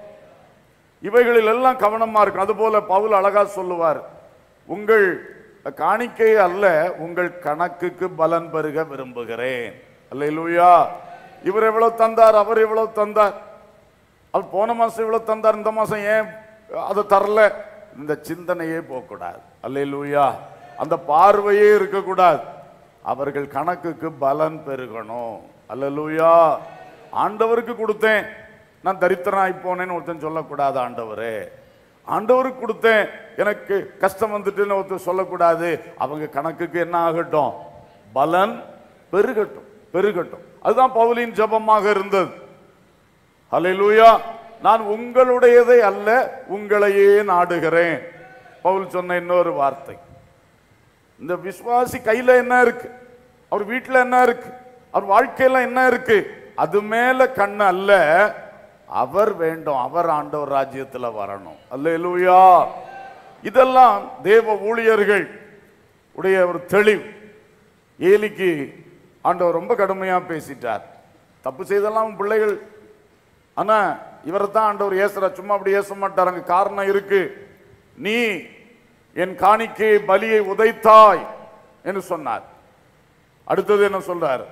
இவைகளில் எல்லாம் கவனமா இருக்கும் அதுபோல பவுல் அழகா சொல்லுவார் உங்கள் காணிக்கை அல்ல உங்கள் கணக்குக்கு பலன் பெருக விரும்புகிறேன் அல்லேலூயா இவர் எவ்வளவு தந்தார் அவர் எவ்வளவு தந்தார் அவர் போன மாசம் இவ்வளவு தந்தார் இந்த மாசம் ஏன் அதை தரல இந்த சிந்தனையே போகக்கூடாது அல்லேலூயா அந்த பார்வையே இருக்கக்கூடாது அவர்கள் கணக்குக்கு பலன் பெருகணும் அல்லேலூயா ஆண்டவருக்கு கொடுத்தேன் நான் தரித்திரனாய் போனேன்னு ஒருத்தன் சொல்லக்கூடாது ஆண்டவரே ஆண்டவருக்கு கொடுத்தேன் எனக்கு கஷ்டம் வந்துட்டுன்னு ஒருத்தர் சொல்லக்கூடாது அவங்க கணக்குக்கு என்ன ஆகட்டும் பலன் பெருகட்டும் பெருகட்டும் அதுதான் பவுலின் ஜெபமாக இருந்தது ஹalleluya நான் உங்களுடையதை அல்ல உங்களையே நாடுகிறேன் பவுல் சொன்ன இன்னொரு வார்த்தை இந்த விசுவாசி கையில என்ன இருக்கு அவர் வீட்டுல என்ன இருக்கு அவர் வாழ்க்கையில என்ன இருக்கு அது மேல கண்ணு அல்ல அவர் வேண்டும் அவர் ஆண்டவர் ராஜ்யத்துல வரணும் அல்லேலூயா இதெல்லாம் தேவ ஊழியர்கள் உடைய ஒரு தெளிவு ஏலிக்கு ஆண்டவர் ரொம்ப கடுமையா பேசிட்டார் தப்பு செய்தெல்லாம் உன் பிள்ளைகள் ஆனா இவரை தான் ஆண்டவர் ஏசுற சும்மா அப்படி ஏச மாட்டார் அங்க காரணம் இருக்கு நீ என் காணிக்கை பலியை உதைத்தாய் என்று சொன்னார் அடுத்தது என்ன சொல்றார்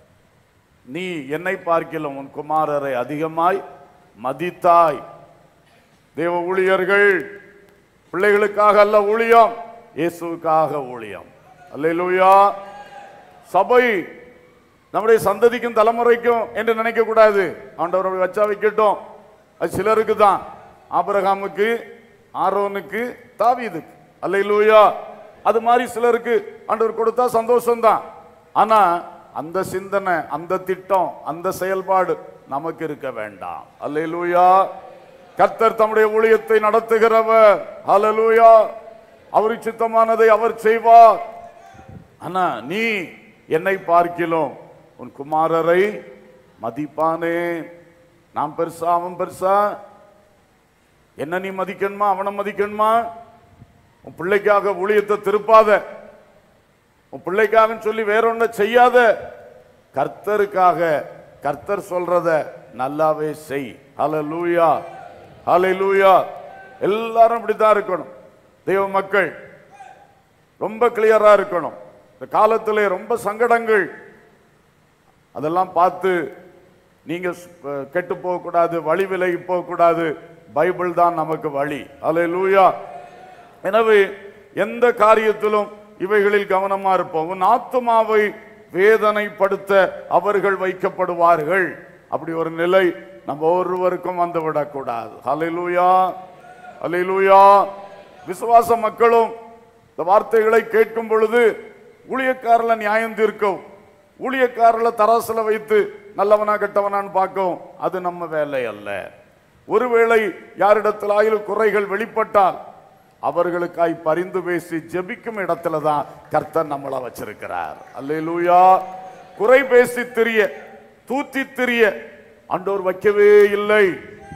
நீ என்னை பார்க்கிலும் உன் குமாரரை அதிகமாய் மதித்தாய் தேவ ஊழியர்கள் பிள்ளைகளுக்காக அல்ல ஊழியம் இயேசுவுக்காக ஊழியம் அல்லேலூயா சபை நம்முடைய சந்ததிக்கும் தலைமுறைக்கும் என்று நினைக்க கூடாது ஆண்டவர் அப்படி வச்சா வைக்கட்டும் அது சிலருக்கு தான் ஆபிரகாமுக்கு ஆரோனுக்கு தாவீதுக்கு அல்லேலூயா அது மாதிரி சிலருக்கு ஆண்டவர் கொடுத்தா சந்தோஷம்தான் ஆனா அந்த சிந்தனை அந்த திட்டம் அந்த செயல்பாடு நமக்கு இருக்க வேண்டாம் அல்லேலூயா கர்த்தர் தம்முடைய ஊழியத்தை நடத்துகிறவர் அல்லேலூயா அவருக்கு சித்தமானதை அவர் செய்வார் ஆனா நீ என்னை பார்க்கிலும் உன் குமாரரை மதிப்பானே நான் பெருசா அவன் பெருசா என்ன நீ மதிக்கணுமா அவனை மதிக்கணுமா உன் பிள்ளைக்காக ஊழியத்தை திருப்பாத உன் பிள்ளைக்காக சொல்லி வேற ஒன்றை செய்யாத கர்த்தருக்காக கர்த்தர் சொல்றத நல்லாவே செய் ஹalleluya ஹalleluya எல்லாரும் இப்படித்தான் இருக்கணும் தெய்வ மக்கள் ரொம்ப கிளியரா இருக்கணும் இந்த காலத்திலே ரொம்ப சங்கடங்கள் அதெல்லாம் பார்த்து நீங்க அஹ், கெட்டு போகக்கூடாது வழி விலகி போகக்கூடாது பைபிள் தான் நமக்கு வழி அல்லேலூயா எனவே எந்த காரியத்திலும் இவைகளில் கவனமா இருப்போம் உன் ஆத்துமாவை வேதனைப்படுத்த அவர்கள் வைக்கப்படுவார்கள் அப்படி ஒரு நிலை நம்ம ஒருவருக்கும் வந்து விடக்கூடாது ஹalleluya ஹalleluya விசுவாச மக்களும் இந்த வார்த்தைகளை கேட்கும் பொழுது ஊழியக்காரல நியாயம் தீர்க்கவும் ஊழியக்காரல தராசுல வைத்து நல்லவனா கெட்டவனான்னு பார்க்கவும் அது நம்ம வேலை அல்ல ஒருவேளை யாரிடத்தில் ஆயிலும் குறைகள் வெளிப்பட்டால் அவர்களுக்காய் பரிந்து பேசி ஜெபிக்கும் இடத்துல தான் கர்த்தர் நம்மளை வச்சிருக்கிறார் அல்லேலூயா குறை பேசி திரிய தூத்தி திரிய ஆண்டோர் வைக்கவே இல்லை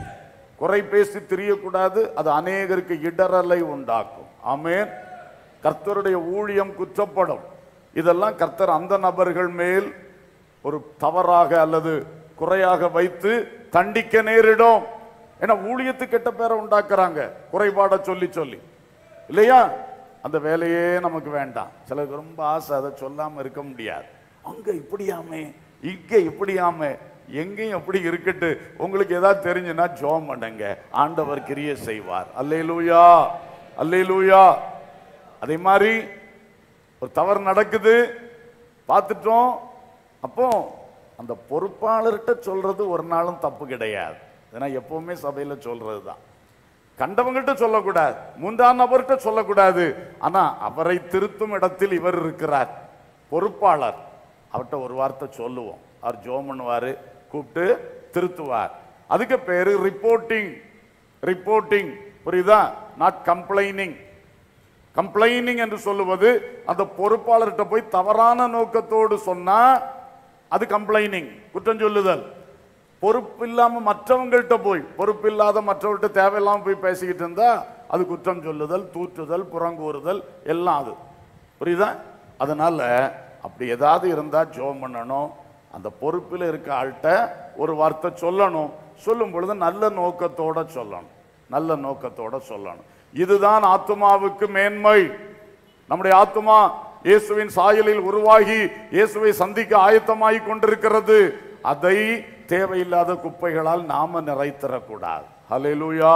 குறை பேசி திரியக்கூடாது அது அநேகருக்கு இடரலை உண்டாக்கும் ஆமென் கர்த்தருடைய ஊழியம் குற்றப்படும் இதெல்லாம் கர்த்தர் அந்த நபர்கள் மேல் ஒரு தவறாக அல்லது குறையாக வைத்து தண்டிக்க நேரிடும் ஏன்னா ஊழியத்துக்கு கெட்ட பேரை உண்டாக்குறாங்க குறைபாட சொல்லி சொல்லி இல்லையா அந்த வேலையே நமக்கு வேண்டாம் சிலருக்கு ரொம்ப ஆசை அதை சொல்லாம இருக்க முடியாது அங்க இப்படியாமே இங்க இப்படியாமே எங்கேயும் எப்படி இருக்கட்டு உங்களுக்கு ஏதாவது தெரிஞ்சுன்னா ஜோம் பண்ணுங்க ஆண்டவர் கிரிய செய்வார் அல்லேலூயா அல்லேலூயா அதே மாதிரி ஒரு தவறு நடக்குது பார்த்துட்டோம் அப்போ அந்த பொறுப்பாளர்கிட்ட சொல்றது ஒரு நாளும் தப்பு கிடையாது ஏன்னா எப்பவுமே சபையில சொல்றது தான் கண்டவங்கள்ட்ட சொல்லக்கூடாது மூன்றாம் நபர்கிட்ட சொல்லக்கூடாது ஆனா அவரை திருத்தும் இடத்தில் இவர் இருக்கிறார் பொறுப்பாளர் அவர்கிட்ட ஒரு வார்த்தை சொல்லுவோம் அவர் ஜோம் பண்ணுவாரு கூப்பிட்டு திருத்துவார் அதுக்கு பேரு ரிப்போர்ட்டிங் ரிப்போர்ட்டிங் புரியுதா நாட் கம்ப்ளைனிங் கம்ப்ளைனிங் என்று சொல்லுவது அந்த பொறுப்பாளர்கிட்ட போய் தவறான நோக்கத்தோடு சொன்னா அது கம்ப்ளைனிங் குற்றம் சொல்லுதல் பொறுப்பு இல்லாம மற்றவங்கள்ட்ட போய் பொறுப்பு இல்லாத மற்றவர்கிட்ட தேவையில்லாம போய் பேசிக்கிட்டு இருந்தா அது குற்றம் சொல்லுதல் தூற்றுதல் புறங்கூறுதல் எல்லாம் அது புரியுதா அதனால அப்படி ஏதாவது இருந்தா ஜோம் பண்ணணும் அந்த பொறுப்பில் இருக்க ஆள்கிட்ட ஒரு வார்த்தை சொல்லணும் சொல்லும் பொழுது நல்ல நோக்கத்தோட சொல்லணும் நல்ல நோக்கத்தோட சொல்லணும் இதுதான் ஆத்துமாவுக்கு மேன்மை நம்முடைய ஆத்துமா இயேசுவின் சாயலில் உருவாகி இயேசுவை சந்திக்க ஆயத்தமாகி கொண்டிருக்கிறது அதை தேவையில்லாத குப்பைகளால் நாம நிறைத்திடக்கூடாது ஹalleluya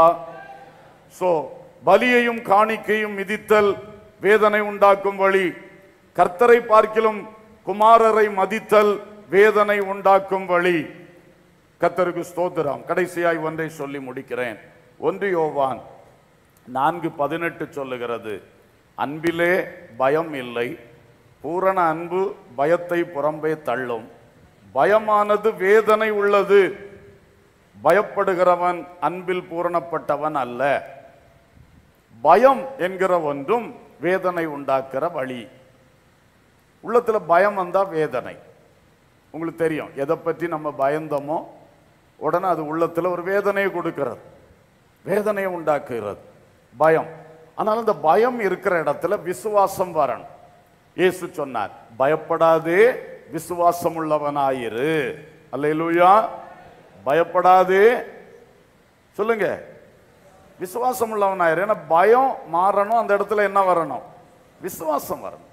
சோ பலியையும் காணிக்கையும் மிதித்தல் வேதனை உண்டாக்கும் வழி கர்த்தரை பார்க்கிலும் குமாரரை மதித்தல் வேதனை உண்டாக்கும் வழி கர்த்தருக்கு ஸ்தோத்திரம் கடைசியாய் ஒன்றை சொல்லி முடிக்கிறேன் ஒன்று யோவான் நான்கு பதினெட்டு சொல்லுகிறது அன்பிலே பயம் இல்லை பூரண அன்பு பயத்தை புறம்பே தள்ளும் பயமானது வேதனை உள்ளது பயப்படுகிறவன் அன்பில் பூரணப்பட்டவன் அல்ல பயம் என்கிற ஒன்றும் வேதனை உண்டாக்குற வழி உள்ளத்துல பயம் வந்தா வேதனை உங்களுக்கு தெரியும் எதை பற்றி நம்ம பயந்தோமோ உடனே அது உள்ளத்துல ஒரு வேதனையை கொடுக்கிறது வேதனையை உண்டாக்குகிறது பயம் ஆனால் அந்த பயம் இருக்கிற இடத்துல விசுவாசம் வரணும் இயேசு சொன்னார் பயப்படாதே விசுவாசம் உள்ளவனாயிரு அல்லேலூயா பயப்படாதே சொல்லுங்க விசுவாசம் உள்ளவனாயிரு ஏன்னா பயம் மாறணும் அந்த இடத்துல என்ன வரணும் விசுவாசம் வரணும்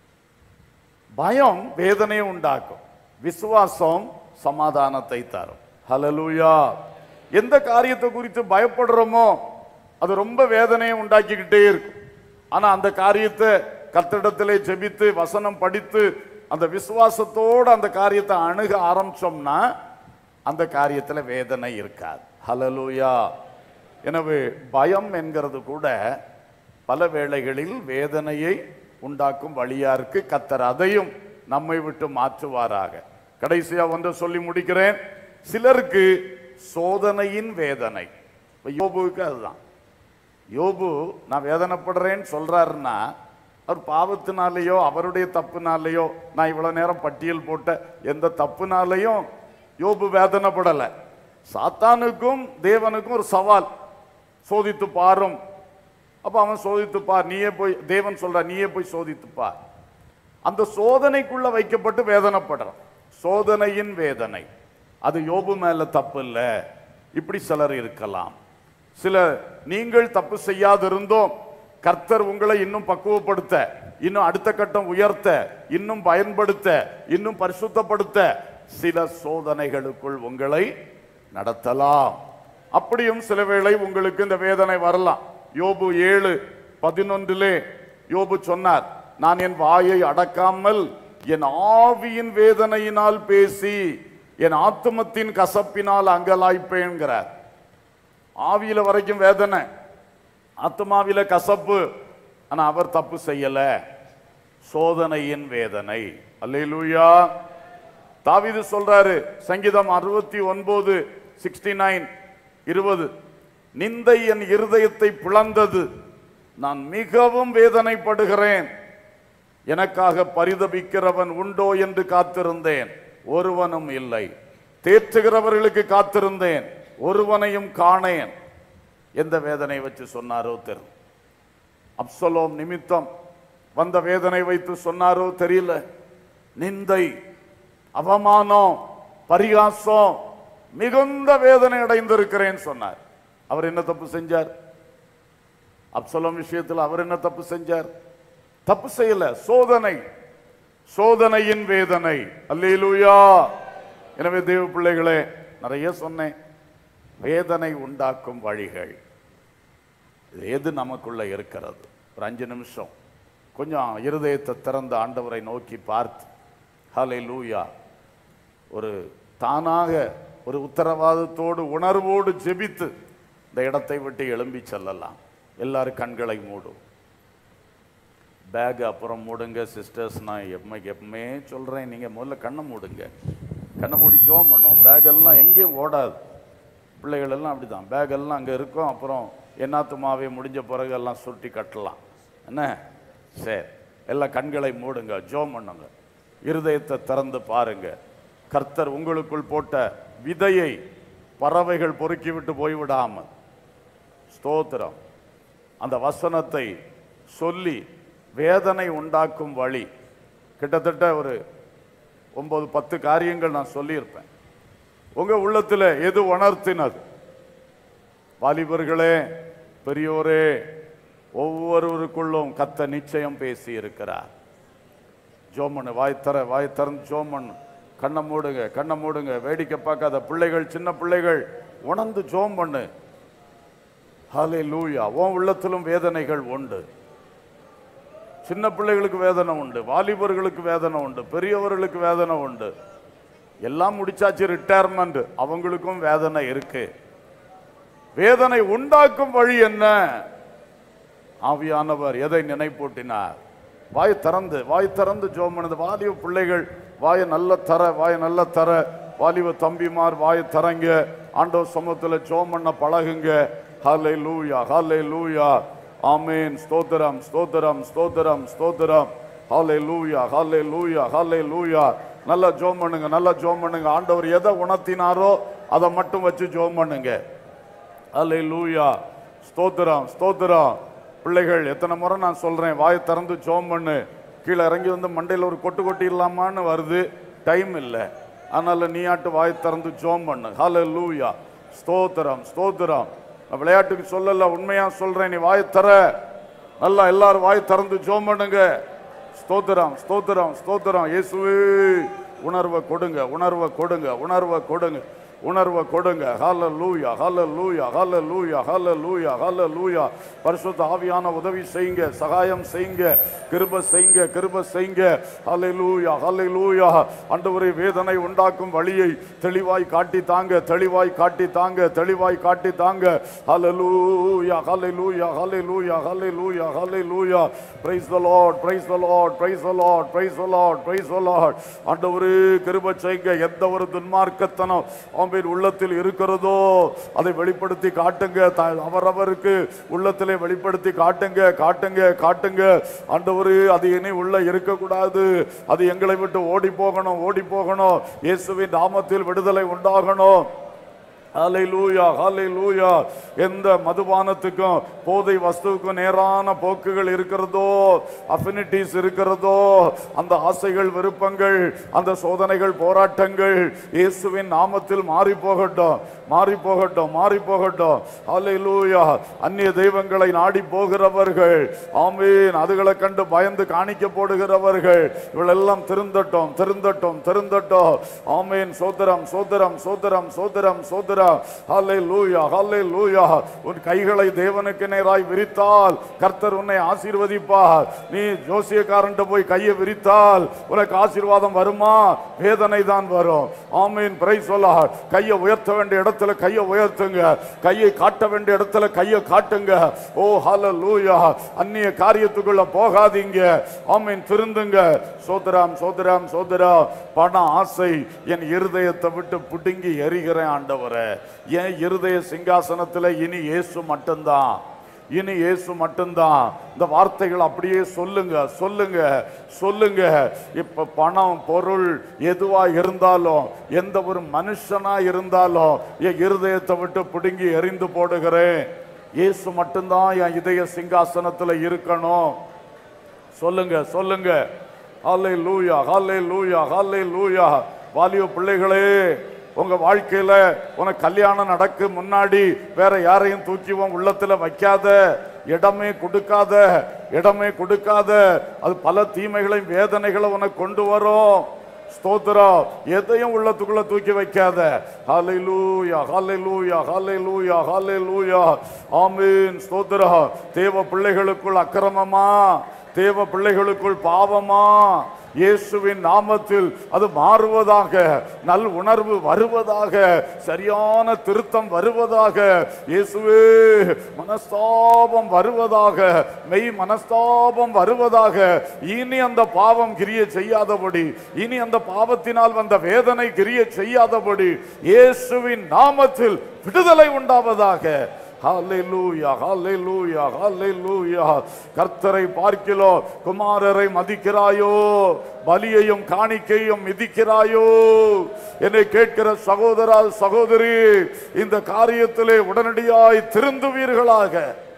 பயம் வேதனையை உண்டாக்கும் விசுவாசம் சமாதானத்தை தரும் ஹalleluya எந்த காரியத்தை குறித்து பயப்படுறோமோ அது ரொம்ப வேதனையை உண்டாக்கிக்கிட்டே இருக்கும் ஆனா அந்த காரியத்தை கத்திடத்திலே ஜெபித்து வசனம் படித்து அந்த விசுவாசத்தோடு அந்த காரியத்தை அணுக ஆரம்பிச்சோம்னா அந்த காரியத்துல வேதனை இருக்காது ஹalleluya எனவே பயம் என்கிறது கூட பல வேளைகளில் வேதனையை உண்டாக்கும் வழியா இருக்கு கத்தர் அதையும் நம்மை விட்டு மாற்றுவாராக கடைசியா ஒன்றை சொல்லி முடிக்கிறேன் சிலருக்கு சோதனையின் வேதனை இப்ப யோபுவுக்கு அதுதான் யோபு நான் வேதனைப்படுறேன்னு சொல்றாருன்னா அவர் பாவத்தினாலேயோ அவருடைய தப்புனாலேயோ நான் இவ்வளவு நேரம் பட்டியல் போட்ட எந்த தப்புனாலேயும் யோபு வேதனைப்படலை சாத்தானுக்கும் தேவனுக்கும் ஒரு சவால் சோதித்து பாரும் அப்ப அவன் சோதித்து பார் நீயே போய் தேவன் சொல்ற நீயே போய் சோதித்து பார் அந்த சோதனைக்குள்ள வைக்கப்பட்டு வேதனைப்படுறான் சோதனையின் வேதனை அது யோபு மேல தப்பு இல்ல இப்படி சிலர் இருக்கலாம் சில நீங்கள் தப்பு செய்யாதிருந்தோம் கர்த்தர் உங்களை இன்னும் பக்குவப்படுத்த இன்னும் அடுத்த கட்டம் உயர்த்த இன்னும் பயன்படுத்த இன்னும் பரிசுத்தப்படுத்த சில சோதனைகளுக்குள் உங்களை நடத்தலாம் அப்படியும் சில வேளை உங்களுக்கு இந்த வேதனை வரலாம் யோபு ஏழு பதினொன்றிலே யோபு சொன்னார் நான் என் வாயை அடக்காமல் என் ஆவியின் வேதனையினால் பேசி என் ஆத்துமத்தின் கசப்பினால் அங்கலாய்ப்பேன்கிறார் ஆவியில வரைக்கும் வேதனை ஆத்மாவில கசப்பு ஆனா அவர் தப்பு செய்யல சோதனையின் வேதனை அல்லேலூயா தாவீது சொல்றாரு சங்கீதம் அறுபத்தி ஒன்பது சிக்ஸ்டி நைன் இருபது நிந்தை என் இருதயத்தை பிளந்தது நான் மிகவும் வேதனைப்படுகிறேன் எனக்காக பரிதபிக்கிறவன் உண்டோ என்று காத்திருந்தேன் ஒருவனும் இல்லை தேற்றுகிறவர்களுக்கு காத்திருந்தேன் ஒருவனையும் காணேன் எந்த வேதனை வச்சு சொன்னாரோ தெரு அப்சலோம் நிமித்தம் வந்த வேதனை வைத்து சொன்னாரோ தெரியல நிந்தை அவமானம் பரிகாசம் மிகுந்த வேதனை அடைந்திருக்கிறேன் சொன்னார் அவர் என்ன தப்பு செஞ்சார் அப்சலோம் விஷயத்தில் அவர் என்ன தப்பு செஞ்சார் தப்பு செய்யல சோதனை சோதனையின் வேதனை அல்லேலூயா எனவே தேவ பிள்ளைகளே நிறைய சொன்னேன் வேதனை உண்டாக்கும் வழிகள் இது எது நமக்குள்ள இருக்கிறது ஒரு அஞ்சு நிமிஷம் கொஞ்சம் இருதயத்தை திறந்த ஆண்டவரை நோக்கி பார்த்து ஹலை லூயா ஒரு தானாக ஒரு உத்தரவாதத்தோடு உணர்வோடு ஜெபித்து இந்த இடத்தை விட்டு எழும்பி செல்லலாம் எல்லாரும் கண்களை மூடும் பேக் அப்புறம் மூடுங்க சிஸ்டர்ஸ் நான் எப்பவுமே எப்பவுமே சொல்கிறேன் நீங்கள் முதல்ல கண்ணை மூடுங்க கண்ணை மூடி ஜோம் பண்ணும் பேக் எல்லாம் எங்கேயும் ஓடாது பிள்ளைகள் எல்லாம் அப்படிதான் பேக் எல்லாம் அங்கே இருக்கும் அப்புறம் என்னாத்துமாவே முடிஞ்ச பிறகு எல்லாம் சுட்டி கட்டலாம் என்ன சரி எல்லாம் கண்களை மூடுங்க ஜோம் பண்ணுங்க இருதயத்தை திறந்து பாருங்க கர்த்தர் உங்களுக்குள் போட்ட விதையை பறவைகள் பொறுக்கி விட்டு போய்விடாமல் ஸ்தோத்திரம் அந்த வசனத்தை சொல்லி வேதனை உண்டாக்கும் வழி கிட்டத்தட்ட ஒரு ஒன்பது பத்து காரியங்கள் நான் சொல்லியிருப்பேன் உங்க உள்ளத்துல எது உணர்த்தினது வாலிபர்களே பெரியோரே ஒவ்வொருவருக்குள்ளும் கத்த நிச்சயம் பேசி இருக்கிறார் ஜோமனு வாய் தர வாய் திறந்து ஜோமன் கண்ணை மூடுங்க கண்ணை மூடுங்க வேடிக்கை பார்க்காத பிள்ளைகள் சின்ன பிள்ளைகள் உணர்ந்து ஜோம் பண்ணு ஹலே லூயா உன் உள்ளத்திலும் வேதனைகள் உண்டு சின்ன பிள்ளைகளுக்கு வேதனை உண்டு வாலிபர்களுக்கு வேதனை உண்டு பெரியவர்களுக்கு வேதனை உண்டு எல்லாம் முடிச்சாச்சு ரிட்டையர்மெண்ட் அவங்களுக்கும் வேதனை இருக்கு வேதனை உண்டாக்கும் வழி என்ன ஆவியானவர் எதை நினைப்பூட்டினார் வாய் திறந்து வாய் திறந்து ஜோம் பண்ணுது வாலிப பிள்ளைகள் வாயை நல்ல தர வாயை நல்ல தர வாலிப தம்பிமார் வாயை தரங்க ஆண்டவர் சமூகத்துல ஜோம் பண்ண பழகுங்க ஹாலே லூயா ஹாலே லூயா ஆமேன் ஸ்தோத்திரம் ஸ்தோத்திரம் ஸ்தோத்திரம் ஸ்தோத்திரம் ஹாலே லூயா ஹாலே லூயா ஹாலே லூயா நல்லா ஜோம் பண்ணுங்க நல்லா ஜோம் பண்ணுங்க ஆண்டவர் எதை உணர்த்தினாரோ அதை மட்டும் வச்சு ஜோம் பண்ணுங்க அல்லே லூயா ஸ்தோத்திரம் ஸ்தோத்திரம் பிள்ளைகள் எத்தனை முறை நான் சொல்றேன் வாயை திறந்து ஜோம் பண்ணு கீழே இறங்கி வந்து மண்டையில் ஒரு கொட்டு கொட்டிடலாமான்னு வருது டைம் இல்லை அதனால நீயாட்டு வாய் திறந்து ஜோம் பண்ணு ஹலே லூயா ஸ்தோத்திரம் ஸ்தோத்திரம் நான் விளையாட்டுக்கு சொல்லல உண்மையா சொல்றேன் நீ வாயை தர நல்லா எல்லாரும் வாய் திறந்து ஜோம் பண்ணுங்க ஸ்தோத்திரம் ஸ்தோத்திரம் ஸ்தோத்திரம் இயேசுவே உணர்வை கொடுங்க உணர்வை கொடுங்க உணர்வை கொடுங்க உணர்வை கொடுங்க ஹால லூயா ஹால லூயா ஹால லூயா ஹால லூயா ஹால லூயா பரிசுத்த ஆவியான உதவி செய்யுங்க சகாயம் செய்யுங்க கிருப செய்யுங்க கிருப செய்யுங்க ஹாலை லூயா ஹாலை லூயா ஆண்டவரை வேதனை உண்டாக்கும் வழியை தெளிவாய் காட்டி தாங்க தெளிவாய் காட்டி தாங்க தெளிவாய் காட்டி தாங்க ஹால லூயா hallelujah hallelujah hallelujah hallelujah praise the Lord praise the Lord praise the Lord praise the Lord praise the Lord ஆண்டவரே கிருப செய்யுங்க எந்த ஒரு துன்மார்க்கத்தனம் ஆம்பேன் உள்ளத்தில் இருக்கிறதோ அதை வெளிப்படுத்தி காட்டுங்க த- அவரவருக்கு உள்ளத்திலே வெளிப்படுத்தி காட்டுங்க காட்டுங்க காட்டுங்க ஆண்டவரே அது இனி உள்ள இருக்கக்கூடாது அது எங்களை விட்டு ஓடி போகணும் ஓடி போகணும் இயேசுவின் நாமத்தில் விடுதலை உண்டாகணும் ஹalleluya ஹalleluya எந்த மதுபானத்துக்கும் போதை வஸ்துவுக்கும் நேரான போக்குகள் இருக்கிறதோ அஃபினிட்டிஸ் இருக்கிறதோ அந்த ஆசைகள் விருப்பங்கள் அந்த சோதனைகள் போராட்டங்கள் இயேசுவின் நாமத்தில் மாறி போகட்டும் மாறி போகட்டும் மாறி போகட்டும் ஹalleluya அந்நிய தெய்வங்களை நாடி போகிறவர்கள் ஆமீன் அதுகளை கண்டு பயந்து காணிக்க போடுகிறவர்கள் இவளெல்லாம் திருந்தட்டும் திருந்தட்டும் திருந்தட்டும் ஆமீன் சோதரம் சோதரம் சோதரம் சோதரம் சோதரம் ஹalleluya ஹalleluya உன் கைகளை தேவனுக்கு நேராய் விரித்தால் கர்த்தர் உன்னை ஆசீர்வதிப்பார் நீ ஜோசியக்காரன்ட்ட போய் கையை விரித்தால் உனக்கு ஆசீர்வாதம் வருமா வேதனை தான் வரும் ஆமீன் பிரைஸ் சொல்லா கையை உயர்த்த வேண்டிய இடத்துல கையை உயர்த்துங்க கையை காட்ட வேண்டிய இடத்துல கையை காட்டுங்க ஓ ஹalleluya அந்நிய காரியத்துக்குள்ள போகாதீங்க ஆமீன் திருந்துங்க சோதராம் சோதராம் சோதரா பண ஆசை என் இருதயத்தை விட்டு புடுங்கி எரிகிறேன் ஆண்டவரே என் இருதய சிங்காசனத்துல இனி இயேசு மட்டும்தான் இனி இயேசு மட்டும்தான் இந்த வார்த்தைகள் அப்படியே சொல்லுங்க சொல்லுங்க சொல்லுங்க இப்ப பணம் பொருள் எதுவா இருந்தாலும் எந்த ஒரு மனுஷனா இருந்தாலும் என் இருதயத்தை விட்டு பிடுங்கி எரிந்து போடுகிறேன் இயேசு மட்டும்தான் என் இதய சிங்காசனத்துல இருக்கணும் சொல்லுங்க சொல்லுங்க ஹாலே லூயா ஹாலே லூயா ஹாலே லூயா வாலிப பிள்ளைகளே உங்க வாழ்க்கையில உனக்கு கல்யாணம் நடக்கு முன்னாடி வேற யாரையும் தூக்கி உன் உள்ளத்துல வைக்காத இடமே கொடுக்காத இடமே கொடுக்காத அது பல தீமைகளையும் வேதனைகளை உனக்கு கொண்டு வரும் ஸ்தோத்திரம் எதையும் உள்ளத்துக்குள்ள தூக்கி வைக்காத ஹalleluya ஹalleluya ஹalleluya ஹalleluya ஆமென் ஸ்தோத்திரம் தேவ பிள்ளைகளுக்குள் அக்கிரமமா தேவ பிள்ளைகளுக்குள் பாவமா இயேசுவின் நாமத்தில் அது மாறுவதாக நல் உணர்வு வருவதாக சரியான திருத்தம் வருவதாக இயேசுவே மனஸ்தாபம் வருவதாக மெய் மனஸ்தாபம் வருவதாக இனி அந்த பாவம் கிரிய செய்யாதபடி இனி அந்த பாவத்தினால் வந்த வேதனை கிரிய செய்யாதபடி இயேசுவின் நாமத்தில் விடுதலை உண்டாவதாக ஹalleluya ஹalleluya ஹalleluya கர்த்தரை பார்க்கிலோ குமாரரை மதிக்கிறாயோ பலியையும் காணிக்கையும் மிதிக்கிறாயோ என்னை கேட்கிற சகோதரா சகோதரி இந்த காரியத்திலே உடனடியாய் திருந்துவீர்களாக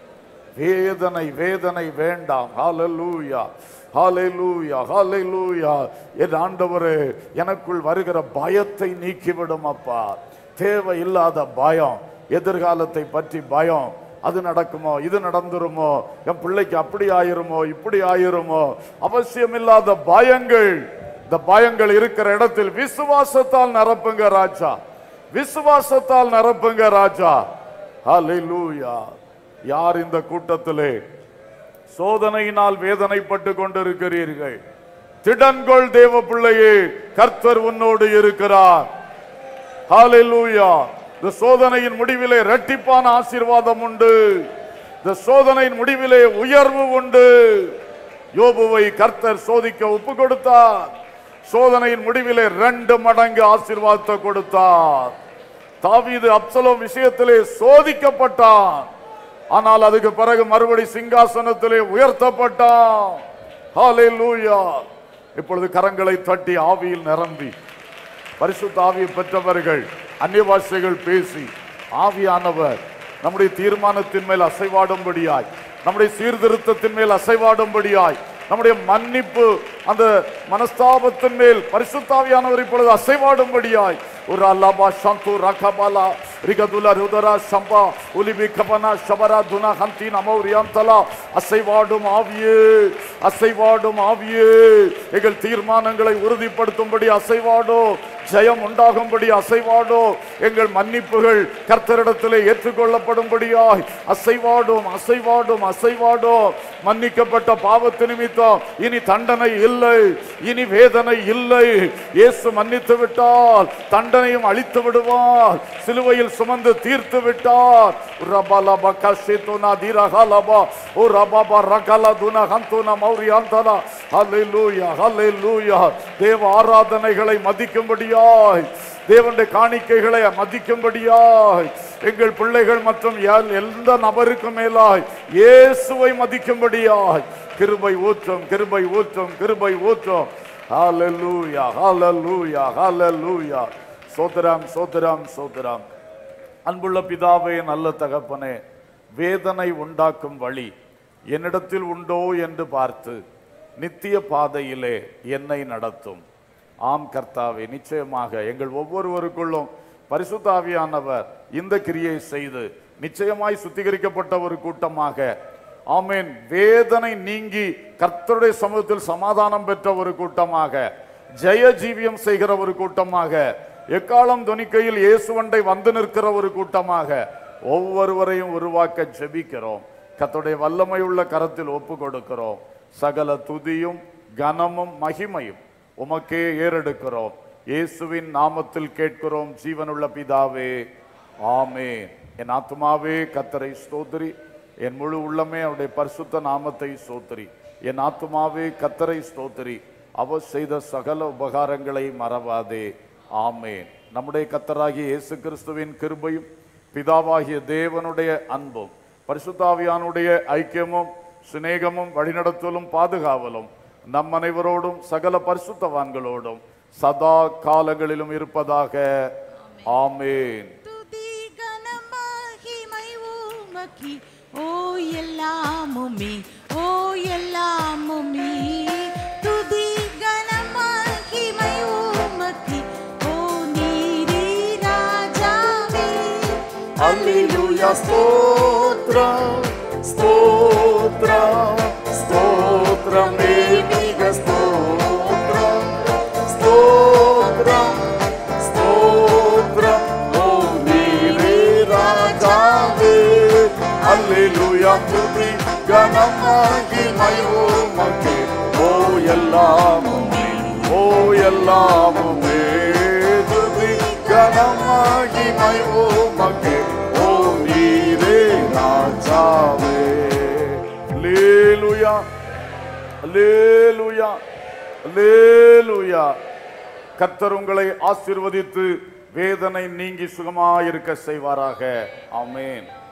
வேதனை வேதனை வேண்டாம் ஹalleluya ஹalleluya ஹalleluya என் ஆண்டவரே எனக்குள் வருகிற பயத்தை நீக்கிவிடும் அப்பா தேவையில்லாத பயம் எதிர்காலத்தை பற்றி பயம் அது நடக்குமோ இது நடந்துருமோ என் பிள்ளைக்கு அப்படி ஆயிருமோ இப்படி ஆயிருமோ அவசியமில்லாத பயங்கள் இந்த பயங்கள் இருக்கிற இடத்தில் விசுவாசத்தால் நிரப்புங்க ராஜா விசுவாசத்தால் நிரப்புங்க ராஜா ஹalleluya யார் இந்த கூட்டத்திலே சோதனையினால் வேதனைப்பட்டு கொண்டிருக்கிறீர்கள் திடன்கொள் தேவ பிள்ளையே கர்த்தர் உன்னோடு இருக்கிறார் ஹalleluya இந்த சோதனையின் முடிவிலே இரட்டிப்பான ஆசீர்வாதம் உண்டு இந்த சோதனையின் முடிவிலே உயர்வு உண்டு யோபுவை கர்த்தர் சோதிக்க ஒப்பு கொடுத்தார் சோதனையின் முடிவிலே ரெண்டு மடங்கு ஆசீர்வாதத்தை கொடுத்தார் தாவீது அப்சலோம் விஷயத்திலே சோதிக்கப்பட்டான் ஆனால் அதுக்கு பிறகு மறுபடி சிங்காசனத்திலே உயர்த்தப்பட்டான் ஹalleluya இப்பொழுது கரங்களை தட்டி ஆவியில் நிரம்பி பரிசுத்த ஆவியை பெற்றவர்கள் அந்நிய பாஷைகள் பேசி ஆவியானவர் நம்முடைய தீர்மானத்தின் மேல் அசைவாடும்படியாய் நம்முடைய சீர்திருத்தத்தின் மேல் அசைவாடும்படியாய் நம்முடைய மன்னிப்பு அந்த மனஸ்தாபத்தின் மேல் பரிசுத்தாவியானவர் இப்பொழுது அசைவாடும்படியாய் ஒரு அல்லாபா சந்து ரகபாலா ரிகதுல ருதரா சம்பா உலிபி கபனா ஷபரா துனா ஹந்தி நமோ ரியாந்தலா அசைவாடும் ஆவியே அசைவாடும் ஆவியே எங்கள் தீர்மானங்களை உறுதிப்படுத்தும்படி அசைவாடோ ஜெயம் உண்டாகும்படி அசைவாடோ எங்கள் மன்னிப்புகள் கர்த்தரிடத்திலே ஏற்றுக்கொள்ளப்படும்படியாய் அசைவாடும் அசைவாடும் அசைவாடும் மன்னிக்கப்பட்ட பாவத்து நிமித்தம் இனி தண்டனை இல்லை இனி வேதனை இல்லை இயேசு மன்னித்து விட்டால் தண்டனையும் அழித்து விடுவார் சிலுவையில் சுமந்து தீர்த்து விட்டார் ரபல பகஷிதுனா தீரகலபா ஓ ரபப ரகல துன ஹந்துன மௌரியாந்தனா ஹalleluya ஹalleluya தேவ ஆராதனைகளை மதிக்கும்படியாய் தேவனுடைய காணிக்கைகளை மதிக்கும்படியாய் எங்கள் பிள்ளைகள் மற்றும் எல்- எந்த நபருக்கும் மேலாய் இயேசுவை மதிக்கும்படியாய் கிருபை ஊற்றும் கிருபை ஊற்றும் கிருபை ஊற்றும் ஹalleluya ஹalleluya ஹalleluya சோதரம் சோதரம் சோதரம் அன்புள்ள பிதாவே நல்ல தகப்பனே வேதனை உண்டாக்கும் வழி என்னிடத்தில் உண்டோ என்று பார்த்து நித்திய பாதையிலே என்னை நடத்தும் ஆம் கர்த்தாவே நிச்சயமாக எங்கள் ஒவ்வொருவருக்குள்ளும் பரிசுத்தாவியானவர் இந்த கிரியை செய்து நிச்சயமாய் சுத்திகரிக்கப்பட்ட ஒரு கூட்டமாக ஆமென் வேதனை நீங்கி கர்த்தருடைய சமூகத்தில் சமாதானம் பெற்ற ஒரு கூட்டமாக ஜெய ஜீவியம் செய்கிற ஒரு கூட்டமாக எக்காலம் துணிக்கையில் இயேசுவண்டை வந்து நிற்கிற ஒரு கூட்டமாக ஒவ்வொருவரையும் உருவாக்க ஜெபிக்கிறோம் கர்த்தருடைய வல்லமை உள்ள கரத்தில் ஒப்பு கொடுக்கிறோம் சகல துதியும் கனமும் மகிமையும் உமக்கே ஏறெடுக்கிறோம் இயேசுவின் நாமத்தில் கேட்கிறோம் ஜீவனுள்ள பிதாவே ஆமென் என் ஆத்துமாவே கத்தரை ஸ்தோத்திரி என் முழு உள்ளமே அவருடைய பரிசுத்த நாமத்தை ஸ்தோத்திரி என் ஆத்துமாவே கத்தரை ஸ்தோத்திரி அவர் செய்த சகல உபகாரங்களை மறவாதே ஆமென் நம்முடைய கத்தராகிய இயேசு கிறிஸ்துவின் கிருபையும் பிதாவாகிய தேவனுடைய அன்பும் பரிசுத்தாவியானுடைய ஐக்கியமும் சிநேகமும் வழிநடத்தலும் பாதுகாவலும் நம் அனைவரோடும் சகல பரிசுத்தவான்களோடும் சதா காலங்களிலும் இருப்பதாக ஆமேன் துதி கனமகிமை உமக்கி ஓ எல்லாமுமே ஓ எல்லாமுமே துதி கனமகிமை உமக்கி ஓ நீரே ராஜாவே அல்லேலூயா ஸ்தோத்ரம் ஸ்தோத்ரம் ஸ்தோத்ரம் தேவிக ஸ்தோத்ரம் ஸ்தோத்ரம் ஸ்தோத்ரம் ஓ நீரே ராஜாவே அல்லேலூயா துதி கனமாகி மயோமக்கே ஓ எல்லாமுமே ஓ எல்லாமுமே துதி கனமாகி மயோமக்கே ஓ நீரே ராஜாவே அல்லேலூயா அல்லேலூயா அல்லேலூயா கர்த்தர் உங்களை ஆசீர்வதித்து வேதனை நீங்கி சுகமாயிருக்க செய்வாராக ஆமென்